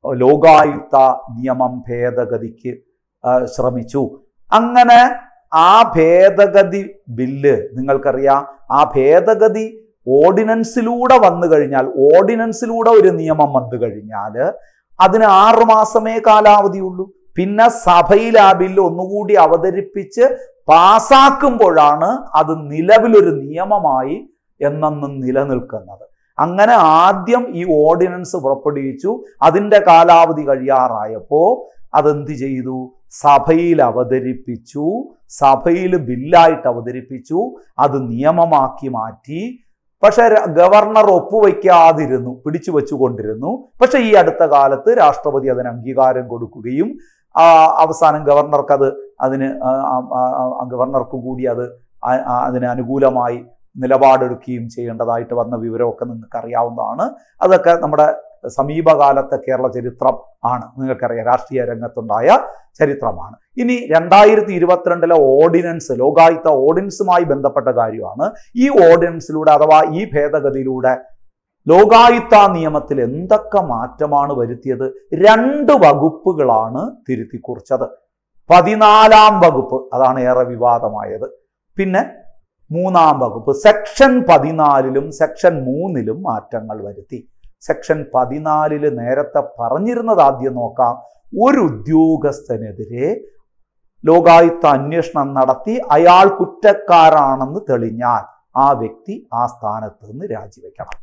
ലോകായുക്ത നിയമം ഭേദഗതിക്ക് ആ, ശ്രമിച്ചു അങ്ങനെ ആ ഭേദഗതി ബില്ല് നിങ്ങൾക്കറിയാം ആ ഭേദഗതി ഓർഡിനൻസിലൂടെ വന്നു കഴിഞ്ഞാൽ ഓർഡിനൻസിലൂടെ ഒരു നിയമം വന്നു കഴിഞ്ഞാൽ അതിന് ആറു മാസമേ കാലാവധിയുള്ളൂ പിന്നെ സഭയിൽ ആ ബില്ല് ഒന്നുകൂടി അവതരിപ്പിച്ച് പാസാക്കുമ്പോഴാണ് അത് നിലവിലൊരു നിയമമായി എന്നെന്നും നിലനിൽക്കുന്നത് അങ്ങനെ ആദ്യം ഈ ഓർഡിനൻസ് പുറപ്പെടുവിച്ചു അതിൻ്റെ കാലാവധി കഴിയാറായപ്പോൾ അതെന്ത് ചെയ്തു സഭയിൽ അവതരിപ്പിച്ചു സഭയിൽ ബില്ലായിട്ട് അവതരിപ്പിച്ചു അത് നിയമമാക്കി മാറ്റി പക്ഷെ ര- ഗവർണർ ഒപ്പുവയ്ക്കാതിരുന്നു പിടിച്ചു വെച്ചുകൊണ്ടിരുന്നു പക്ഷെ ഈ അടുത്ത കാലത്ത് രാഷ്ട്രപതി അതിന് അംഗീകാരം കൊടുക്കുകയും ആ, അവസാനം ഗവർണർക്ക് അത് അതിന് ആ, ആ, ആ, ആ, ഗവർണർക്ക് കൂടി അത് ആ- ആ, അതിന് അനുകൂലമായി നിലപാടെടുക്കുകയും ചെയ്യേണ്ടതായിട്ട് വന്ന വിവരമൊക്കെ നിങ്ങൾക്ക് അറിയാവുന്നതാണ് അതൊക്കെ നമ്മുടെ സമീപകാലത്തെ കേരള ചരിത്രം ആണ് നിങ്ങൾക്കറിയാം രാഷ്ട്രീയ രംഗത്തുണ്ടായ ചരിത്രമാണ് ഇനി രണ്ടായിരത്തി ഇരുപത്തിരണ്ടിലെ ഓർഡിനൻസ് ലോകായുക്ത ഓർഡിനൻസുമായി ബന്ധപ്പെട്ട കാര്യമാണ് ഈ ഓർഡിനൻസിലൂടെ അഥവാ ഈ ഭേദഗതിയിലൂടെ ലോകായുക്ത നിയമത്തിൽ എന്തൊക്കെ മാറ്റമാണ് വരുത്തിയത് രണ്ട് വകുപ്പുകളാണ് തിരുത്തി കുറിച്ചത് പതിനാലാം വകുപ്പ് അതാണ് ഏറെ വിവാദമായത് പിന്നെ മൂന്നാം വകുപ്പ് സെക്ഷൻ പതിനാലിലും സെക്ഷൻ മൂന്നിലും മാറ്റങ്ങൾ വരുത്തി സെക്ഷൻ പതിനാലില് നേരത്തെ പറഞ്ഞിരുന്നത് ആദ്യം നോക്കാം ഒരു ഉദ്യോഗസ്ഥനെതിരെ ലോകായുക്ത അന്വേഷണം നടത്തി അയാൾ കുറ്റക്കാരാണെന്ന് തെളിഞ്ഞാൽ ആ വ്യക്തി ആ സ്ഥാനത്ത് നിന്ന് രാജിവെക്കണം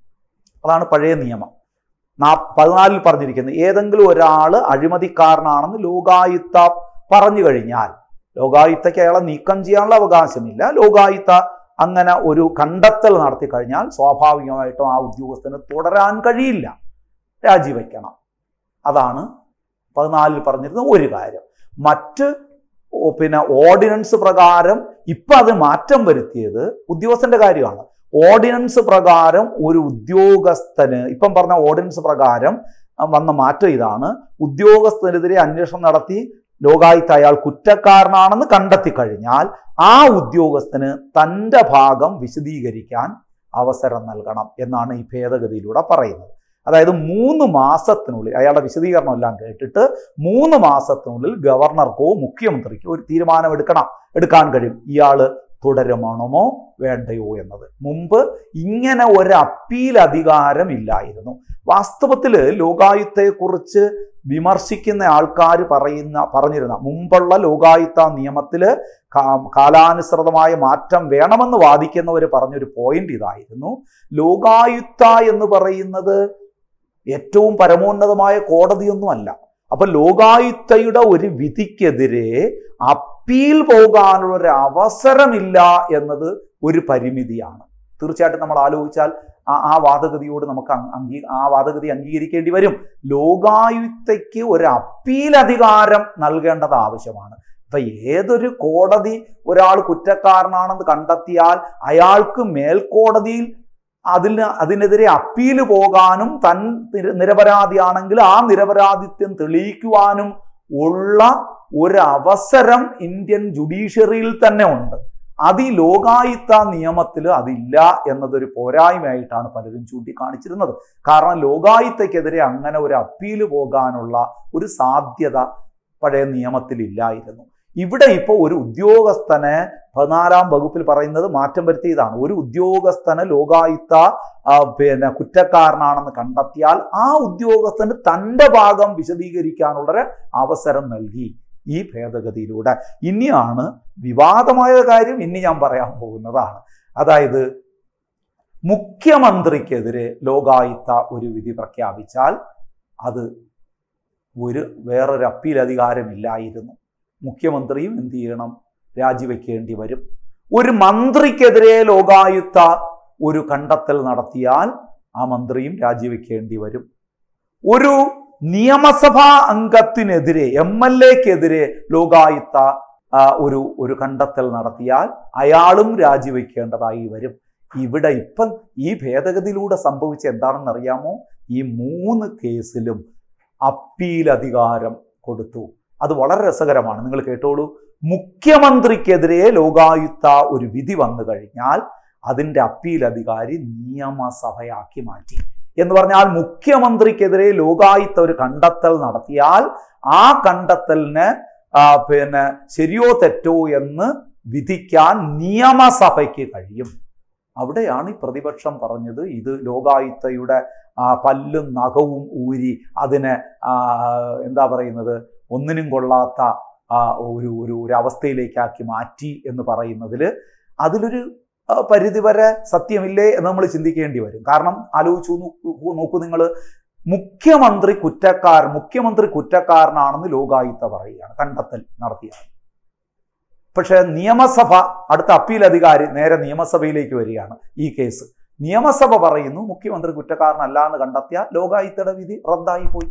അതാണ് പഴയ നിയമം നാ പതിനാലിൽ പറഞ്ഞിരിക്കുന്നത് ഏതെങ്കിലും ഒരാൾ അഴിമതിക്കാരനാണെന്ന് ലോകായുക്ത പറഞ്ഞു കഴിഞ്ഞാൽ ലോകായുക്തയ്ക്ക് അയാളെ നീക്കം ചെയ്യാനുള്ള അവകാശമില്ല ലോകായുക്ത അങ്ങനെ ഒരു കണ്ടെത്തൽ നടത്തി കഴിഞ്ഞാൽ സ്വാഭാവികമായിട്ടും ആ ഉദ്യോഗസ്ഥന് തുടരാൻ കഴിയില്ല രാജിവെക്കണം അതാണ് പതിനാലിൽ പറഞ്ഞിരുന്ന ഒരു കാര്യം മറ്റ് ഓ, പിന്നെ ഓർഡിനൻസ് പ്രകാരം ഇപ്പൊ അത് മാറ്റം വരുത്തിയത് ഉദ്യോഗസ്ഥന്റെ കാര്യമാണ് ഓർഡിനൻസ് പ്രകാരം ഒരു ഉദ്യോഗസ്ഥന് ഇപ്പം പറഞ്ഞ ഓർഡിനൻസ് പ്രകാരം ആ, വന്ന മാറ്റം ഇതാണ് ഉദ്യോഗസ്ഥനെതിരെ അന്വേഷണം നടത്തി ലോകായുക്ത അയാൾ കുറ്റക്കാരനാണെന്ന് കണ്ടെത്തി കഴിഞ്ഞാൽ ആ ഉദ്യോഗസ്ഥന് തൻ്റെ ഭാഗം വിശദീകരിക്കാൻ അവസരം നൽകണം എന്നാണ് ഈ ഭേദഗതിയിലൂടെ പറയുന്നത് അതായത് മൂന്ന് മാസത്തിനുള്ളിൽ അയാളുടെ വിശദീകരണം എല്ലാം കേട്ടിട്ട് മൂന്ന് മാസത്തിനുള്ളിൽ ഗവർണർക്കോ മുഖ്യമന്ത്രിക്കോ ഒരു തീരുമാനം എടുക്കണം എടുക്കാൻ കഴിയും ഇയാള് തുടരുമണമോ വേണ്ടയോ എന്നത് മുമ്പ് ഇങ്ങനെ ഒരു അപ്പീൽ അധികാരം ഇല്ലായിരുന്നു വാസ്തവത്തിൽ ലോകായുക്തയെക്കുറിച്ച് വിമർശിക്കുന്ന ആൾക്കാർ പറയുന്ന പറഞ്ഞിരുന്ന മുമ്പുള്ള ലോകായുക്ത നിയമത്തിൽ കാലാനുസൃതമായ മാറ്റം വേണമെന്ന് വാദിക്കുന്നവർ പറഞ്ഞൊരു പോയിന്റ് ഇതായിരുന്നു ലോകായുക്ത എന്ന് പറയുന്നത് ഏറ്റവും പരമോന്നതമായ കോടതിയൊന്നുമല്ല അപ്പൊ ലോകായുക്തയുടെ ഒരു വിധിക്കെതിരെ അപ്പീൽ പോകാനുള്ള ഒരു അവസരമില്ല എന്നത് ഒരു പരിമിതിയാണ് തീർച്ചയായിട്ടും നമ്മൾ ആലോചിച്ചാൽ ആ ആ വാദഗതിയോട് നമുക്ക് അങ് അംഗീ ആ വാദഗതി അംഗീകരിക്കേണ്ടി വരും ലോകായുക്തയ്ക്ക് ഒരു അപ്പീൽ അധികാരം നൽകേണ്ടത് ആവശ്യമാണ് ഇപ്പൊ ഏതൊരു കോടതി ഒരാൾ കുറ്റക്കാരനാണെന്ന് കണ്ടെത്തിയാൽ അയാൾക്ക് മേൽക്കോടതിയിൽ അതിന് അതിനെതിരെ അപ്പീല് പോകാനും തൻ നിര- നിരപരാധിയാണെങ്കിൽ ആ നിരപരാധിത്വം തെളിയിക്കുവാനും ഉള്ള ഒരു അവസരം ഇന്ത്യൻ ജുഡീഷ്യറിയിൽ തന്നെ ഉണ്ട് അത് ഈ ലോകായുക്ത നിയമത്തിൽ അതില്ല എന്നതൊരു പോരായ്മയായിട്ടാണ് പലരും ചൂണ്ടിക്കാണിച്ചിരുന്നത് കാരണം ലോകായുക്തയ്ക്കെതിരെ അങ്ങനെ ഒരു അപ്പീല് പോകാനുള്ള ഒരു സാധ്യത പഴയ നിയമത്തിൽ ഇല്ലായിരുന്നു ഇവിടെ ഇപ്പോൾ ഒരു ഉദ്യോഗസ്ഥനെ പതിനാലാം വകുപ്പിൽ പറയുന്നത് മാറ്റം വരുത്തിയതാണ് ഒരു ഉദ്യോഗസ്ഥന് ലോകായുക്ത ആ, പിന്നെ കുറ്റക്കാരനാണെന്ന് കണ്ടെത്തിയാൽ ആ ഉദ്യോഗസ്ഥന് തൻ്റെ ഭാഗം വിശദീകരിക്കാനുള്ളൊരു അവസരം നൽകി ഈ ഭേദഗതിയിലൂടെ ഇനിയാണ് വിവാദമായ കാര്യം ഇനി ഞാൻ പറയാൻ പോകുന്നതാണ് അതായത് മുഖ്യമന്ത്രിക്കെതിരെ ലോകായുക്ത ഒരു വിധി പ്രഖ്യാപിച്ചാൽ അത് ഒരു വേറൊരു അപ്പീൽ അധികാരമില്ലായിരുന്നു മുഖ്യമന്ത്രിയും എന്ത് ചെയ്യണം രാജിവെക്കേണ്ടി വരും ഒരു മന്ത്രിക്കെതിരെ ലോകായുക്ത ഒരു കണ്ടെത്തൽ നടത്തിയാൽ ആ മന്ത്രിയും രാജിവെക്കേണ്ടി വരും ഒരു നിയമസഭാ അംഗത്തിനെതിരെ എം എൽ എക്കെതിരെ ലോകായുക്ത ആ, ഒരു ഒരു കണ്ടെത്തൽ നടത്തിയാൽ അയാളും രാജിവെക്കേണ്ടതായി വരും ഇവിടെ ഇപ്പം ഈ ഭേദഗതിയിലൂടെ സംഭവിച്ച എന്താണെന്ന് അറിയാമോ ഈ മൂന്ന് കേസിലും അപ്പീൽ അധികാരം കൊടുത്തു അത് വളരെ രസകരമാണ് നിങ്ങൾ കേട്ടോളൂ മുഖ്യമന്ത്രിക്കെതിരെ ലോകായുക്ത ഒരു വിധി വന്നു കഴിഞ്ഞാൽ അതിൻ്റെ അപ്പീൽ അധികാരി നിയമസഭയാക്കി മാറ്റി എന്ന് പറഞ്ഞാൽ മുഖ്യമന്ത്രിക്കെതിരെ ലോകായുത്ത ഒരു കണ്ടെത്തൽ നടത്തിയാൽ ആ കണ്ടെത്തലിന് ആ, പിന്നെ ശരിയോ തെറ്റോ എന്ന് വിധിക്കാൻ നിയമസഭയ്ക്ക് കഴിയും അവിടെയാണ് ഈ പ്രതിപക്ഷം പറഞ്ഞത് ഇത് ലോകായുത്തയുടെ ആ, പല്ലും നഖവും ഊരി അതിനെ ആ, എന്താ പറയുന്നത് ഒന്നിനും കൊള്ളാത്ത ആ, ഒരു ഒരു ഒരു അവസ്ഥയിലേക്കാക്കി മാറ്റി എന്ന് പറയുന്നതിൽ അതിലൊരു ആ, പരിധിവരെ സത്യമില്ലേ എന്ന് നമ്മൾ ചിന്തിക്കേണ്ടി വരും കാരണം ആലോചിച്ചു നോക്കൂ- നോക്കൂ നിങ്ങൾ മുഖ്യമന്ത്രി കുറ്റക്കാരൻ മുഖ്യമന്ത്രി കുറ്റക്കാരനാണെന്ന് ലോകായുക്ത പറയുകയാണ് കണ്ടെത്തൽ നടത്തിയാണ് പക്ഷെ നിയമസഭ അടുത്ത അപ്പീൽ അധികാരി നേരെ നിയമസഭയിലേക്ക് വരികയാണ് ഈ കേസ് നിയമസഭ പറയുന്നു മുഖ്യമന്ത്രി കുറ്റക്കാരനല്ല എന്ന് കണ്ടെത്തിയ ലോകായുക്തയുടെ വിധി റദ്ദായി പോയി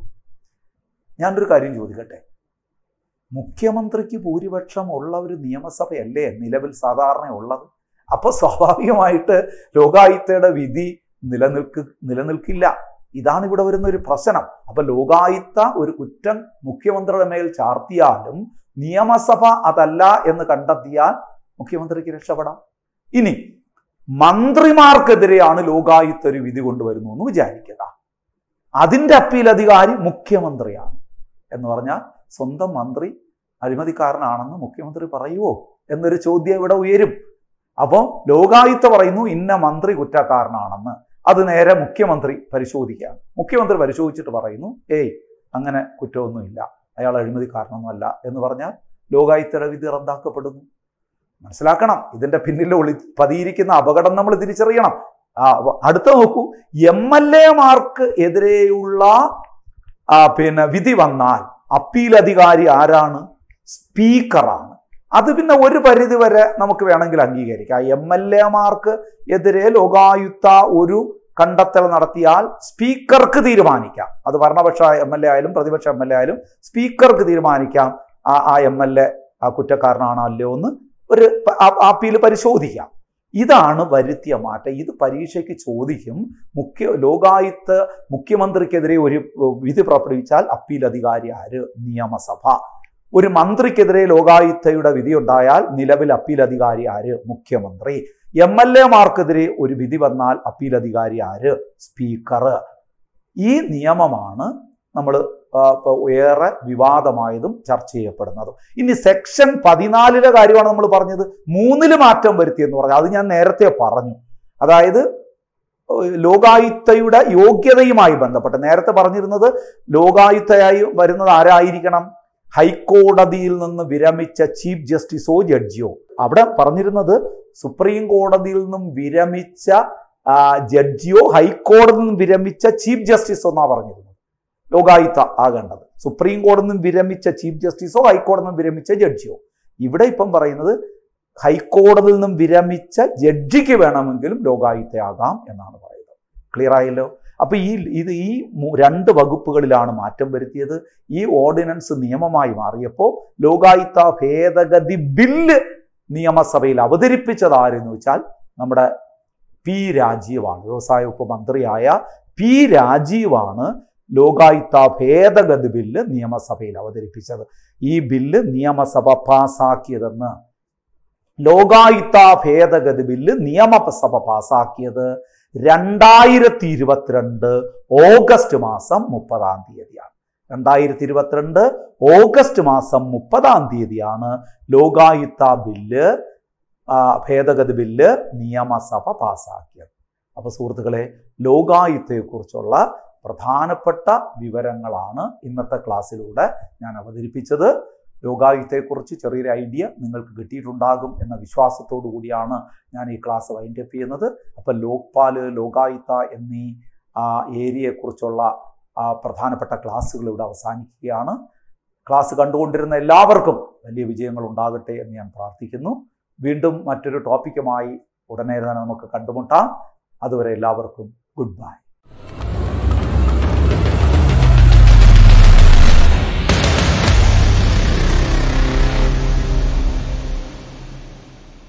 ഞാനൊരു കാര്യം ചോദിക്കട്ടെ മുഖ്യമന്ത്രിക്ക് ഭൂരിപക്ഷം ഉള്ള ഒരു നിയമസഭയല്ലേ നിലവിൽ സാധാരണ ഉള്ളത് അപ്പൊ സ്വാഭാവികമായിട്ട് ലോകായുക്തയുടെ വിധി നിലനിൽക്ക് നിലനിൽക്കില്ല ഇതാണ് ഇവിടെ വരുന്ന ഒരു പ്രശ്നം അപ്പൊ ലോകായുക്ത ഒരു കുറ്റം മുഖ്യമന്ത്രിയുടെ മേൽ ചാർത്തിയാലും നിയമസഭ അതല്ല എന്ന് കണ്ടെത്തിയാൽ മുഖ്യമന്ത്രിക്ക് രക്ഷപ്പെടാം ഇനി മന്ത്രിമാർക്കെതിരെയാണ് ലോകായുക്ത ഒരു വിധി കൊണ്ടുവരുന്നു എന്ന് വിചാരിക്കുക അതിന്റെ അപ്പീൽ അധികാരി മുഖ്യമന്ത്രിയാണ് എന്ന് പറഞ്ഞാൽ സ്വന്തം മന്ത്രി അഴിമതിക്കാരനാണെന്ന് മുഖ്യമന്ത്രി പറയുമോ എന്നൊരു ചോദ്യം ഇവിടെ ഉയരും അപ്പോൾ ലോകായുക്ത പറയുന്നു ഇന്ന മന്ത്രി കുറ്റക്കാരനാണെന്ന് അത് നേരെ മുഖ്യമന്ത്രി പരിശോധിക്കുകയാണ് മുഖ്യമന്ത്രി പരിശോധിച്ചിട്ട് പറയുന്നു ഏയ് അങ്ങനെ കുറ്റമൊന്നുമില്ല അയാൾ അഴിമതിക്കാരനൊന്നുമല്ല എന്ന് പറഞ്ഞാൽ ലോകായുക്തയുടെ വിധി റദ്ദാക്കപ്പെടുന്നു മനസ്സിലാക്കണം ഇതിന്റെ പിന്നിൽ ഒളി പതിയിരിക്കുന്ന അപകടം നമ്മൾ തിരിച്ചറിയണം ആ, അപ്പൊ അടുത്ത നോക്കൂ എം എൽ എമാർക്ക് എതിരെയുള്ള ആ, പിന്നെ വിധി വന്നാൽ അപ്പീൽ അധികാരി ആരാണ് സ്പീക്കറാണ് അത് പിന്നെ ഒരു പരിധി വരെ നമുക്ക് വേണമെങ്കിൽ അംഗീകരിക്കാം എം എൽ എമാർക്ക് എതിരെ ലോകായുക്ത ഒരു കണ്ടെത്തൽ നടത്തിയാൽ സ്പീക്കർക്ക് തീരുമാനിക്കാം അത് ഭരണപക്ഷ എം എൽ എ ആയാലും പ്രതിപക്ഷ എം എൽ എ ആയാലും സ്പീക്കർക്ക് തീരുമാനിക്കാം ആ ആ എം എൽ എ ആ കുറ്റക്കാരനാണോ അല്ലയോ എന്ന് ഒരു പ- ആ- അപ്പീൽ പരിശോധിക്കാം ഇതാണ് വരുത്തിയ മാറ്റം ഇത് പരീക്ഷയ്ക്ക് ചോദിക്കും മുഖ്യ ലോകായുക്ത മുഖ്യമന്ത്രിക്കെതിരെ ഒരു വിധി പുറപ്പെടുവിച്ചാൽ അപ്പീൽ അധികാരി ആര് നിയമസഭ ഒരു മന്ത്രിക്കെതിരെ ലോകായുക്തയുടെ വിധി ഉണ്ടായാൽ നിലവിൽ അപ്പീൽ അധികാരി ആര് മുഖ്യമന്ത്രി എം എൽ എമാർക്കെതിരെ ഒരു വിധി വന്നാൽ അപ്പീൽ അധികാരി ആര് സ്പീക്കർ ഈ നിയമമാണ് നമ്മൾ ഏറെ വിവാദമായതും ചർച്ച ചെയ്യപ്പെടുന്നതും ഇനി സെക്ഷൻ പതിനാലിലെ കാര്യമാണ് നമ്മൾ പറഞ്ഞത് മൂന്നില് മാറ്റം വരുത്തി എന്ന് പറഞ്ഞു അത് ഞാൻ നേരത്തെ പറഞ്ഞു അതായത് ഏഹ് ലോകായുക്തയുടെ യോഗ്യതയുമായി ബന്ധപ്പെട്ട് നേരത്തെ പറഞ്ഞിരുന്നത് ലോകായുക്തയായി വരുന്നത് ആരായിരിക്കണം ഹൈക്കോടതിയിൽ നിന്ന് വിരമിച്ച ചീഫ് ജസ്റ്റിസോ ജഡ്ജിയോ അവിടെ പറഞ്ഞിരുന്നത് സുപ്രീം കോടതിയിൽ നിന്നും വിരമിച്ച ആ, ജഡ്ജിയോ ഹൈക്കോടതിയിൽ നിന്നും വിരമിച്ച ചീഫ് ജസ്റ്റിസോ എന്നാ പറഞ്ഞിരുന്നത് ലോകായുക്ത ആകേണ്ടത് സുപ്രീം കോടതിയിൽ നിന്നും വിരമിച്ച ചീഫ് ജസ്റ്റിസോ ഹൈക്കോടതിയിൽ നിന്നും വിരമിച്ച ജഡ്ജിയോ ഇവിടെ ഇപ്പം പറയുന്നത് ഹൈക്കോടതിയിൽ നിന്നും വിരമിച്ച ജഡ്ജിക്ക് വേണമെങ്കിലും ലോകായുക്തയാകാം എന്നാണ് പറയുന്നത് ക്ലിയർ ആയല്ലോ അപ്പൊ ഈ ഇത് ഈ മു- രണ്ട് വകുപ്പുകളിലാണ് മാറ്റം വരുത്തിയത് ഈ ഓർഡിനൻസ് നിയമമായി മാറിയപ്പോൾ ലോകായുക്ത ഭേദഗതി ബില്ല് നിയമസഭയിൽ അവതരിപ്പിച്ചത് ആരെന്ന് വെച്ചാൽ നമ്മുടെ പി രാജീവാണ് വ്യവസായ വകുപ്പ് മന്ത്രിയായ പി രാജീവാണ് ലോകായുക്ത ഭേദഗതി ബില്ല് നിയമസഭയിൽ അവതരിപ്പിച്ചത് ഈ ബില്ല് നിയമസഭ പാസാക്കിയതെന്ന് ലോകായുക്ത ഭേദഗതി ബില്ല് നിയമസഭ പാസാക്കിയത് രണ്ടായിരത്തി ഇരുപത്തിരണ്ട് ഓഗസ്റ്റ് മാസം മുപ്പതാം തീയതിയാണ് രണ്ടായിരത്തി ഇരുപത്തിരണ്ട് ഓഗസ്റ്റ് മാസം മുപ്പതാം തീയതിയാണ് ലോകായുക്ത ബില്ല് ആ, ഭേദഗതി ബില്ല് നിയമസഭ പാസാക്കിയത് അപ്പൊ സുഹൃത്തുക്കളെ ലോകായുക്തയെക്കുറിച്ചുള്ള പ്രധാനപ്പെട്ട വിവരങ്ങളാണ് ഇന്നത്തെ ക്ലാസ്സിലൂടെ ഞാൻ അവതരിപ്പിച്ചത് ലോകായുക്തയെക്കുറിച്ച് ചെറിയൊരു ഐഡിയ നിങ്ങൾക്ക് കിട്ടിയിട്ടുണ്ടാകും എന്ന വിശ്വാസത്തോടു കൂടിയാണ് ഞാൻ ഈ ക്ലാസ് വൈൻഡപ്പ് ചെയ്യുന്നത് അപ്പം ലോക്പാല് ലോകായുക്ത എന്നീ ആ ഏരിയയെക്കുറിച്ചുള്ള ആ പ്രധാനപ്പെട്ട ക്ലാസ്സുകൾ ഇവിടെ അവസാനിക്കുകയാണ് ക്ലാസ് കണ്ടുകൊണ്ടിരുന്ന എല്ലാവർക്കും വലിയ വിജയങ്ങൾ ഉണ്ടാകട്ടെ എന്ന് ഞാൻ പ്രാർത്ഥിക്കുന്നു വീണ്ടും മറ്റൊരു ടോപ്പിക്കുമായി ഉടനെ തന്നെ നമുക്ക് കണ്ടുമുട്ടാം അതുവരെ എല്ലാവർക്കും ഗുഡ് ബൈ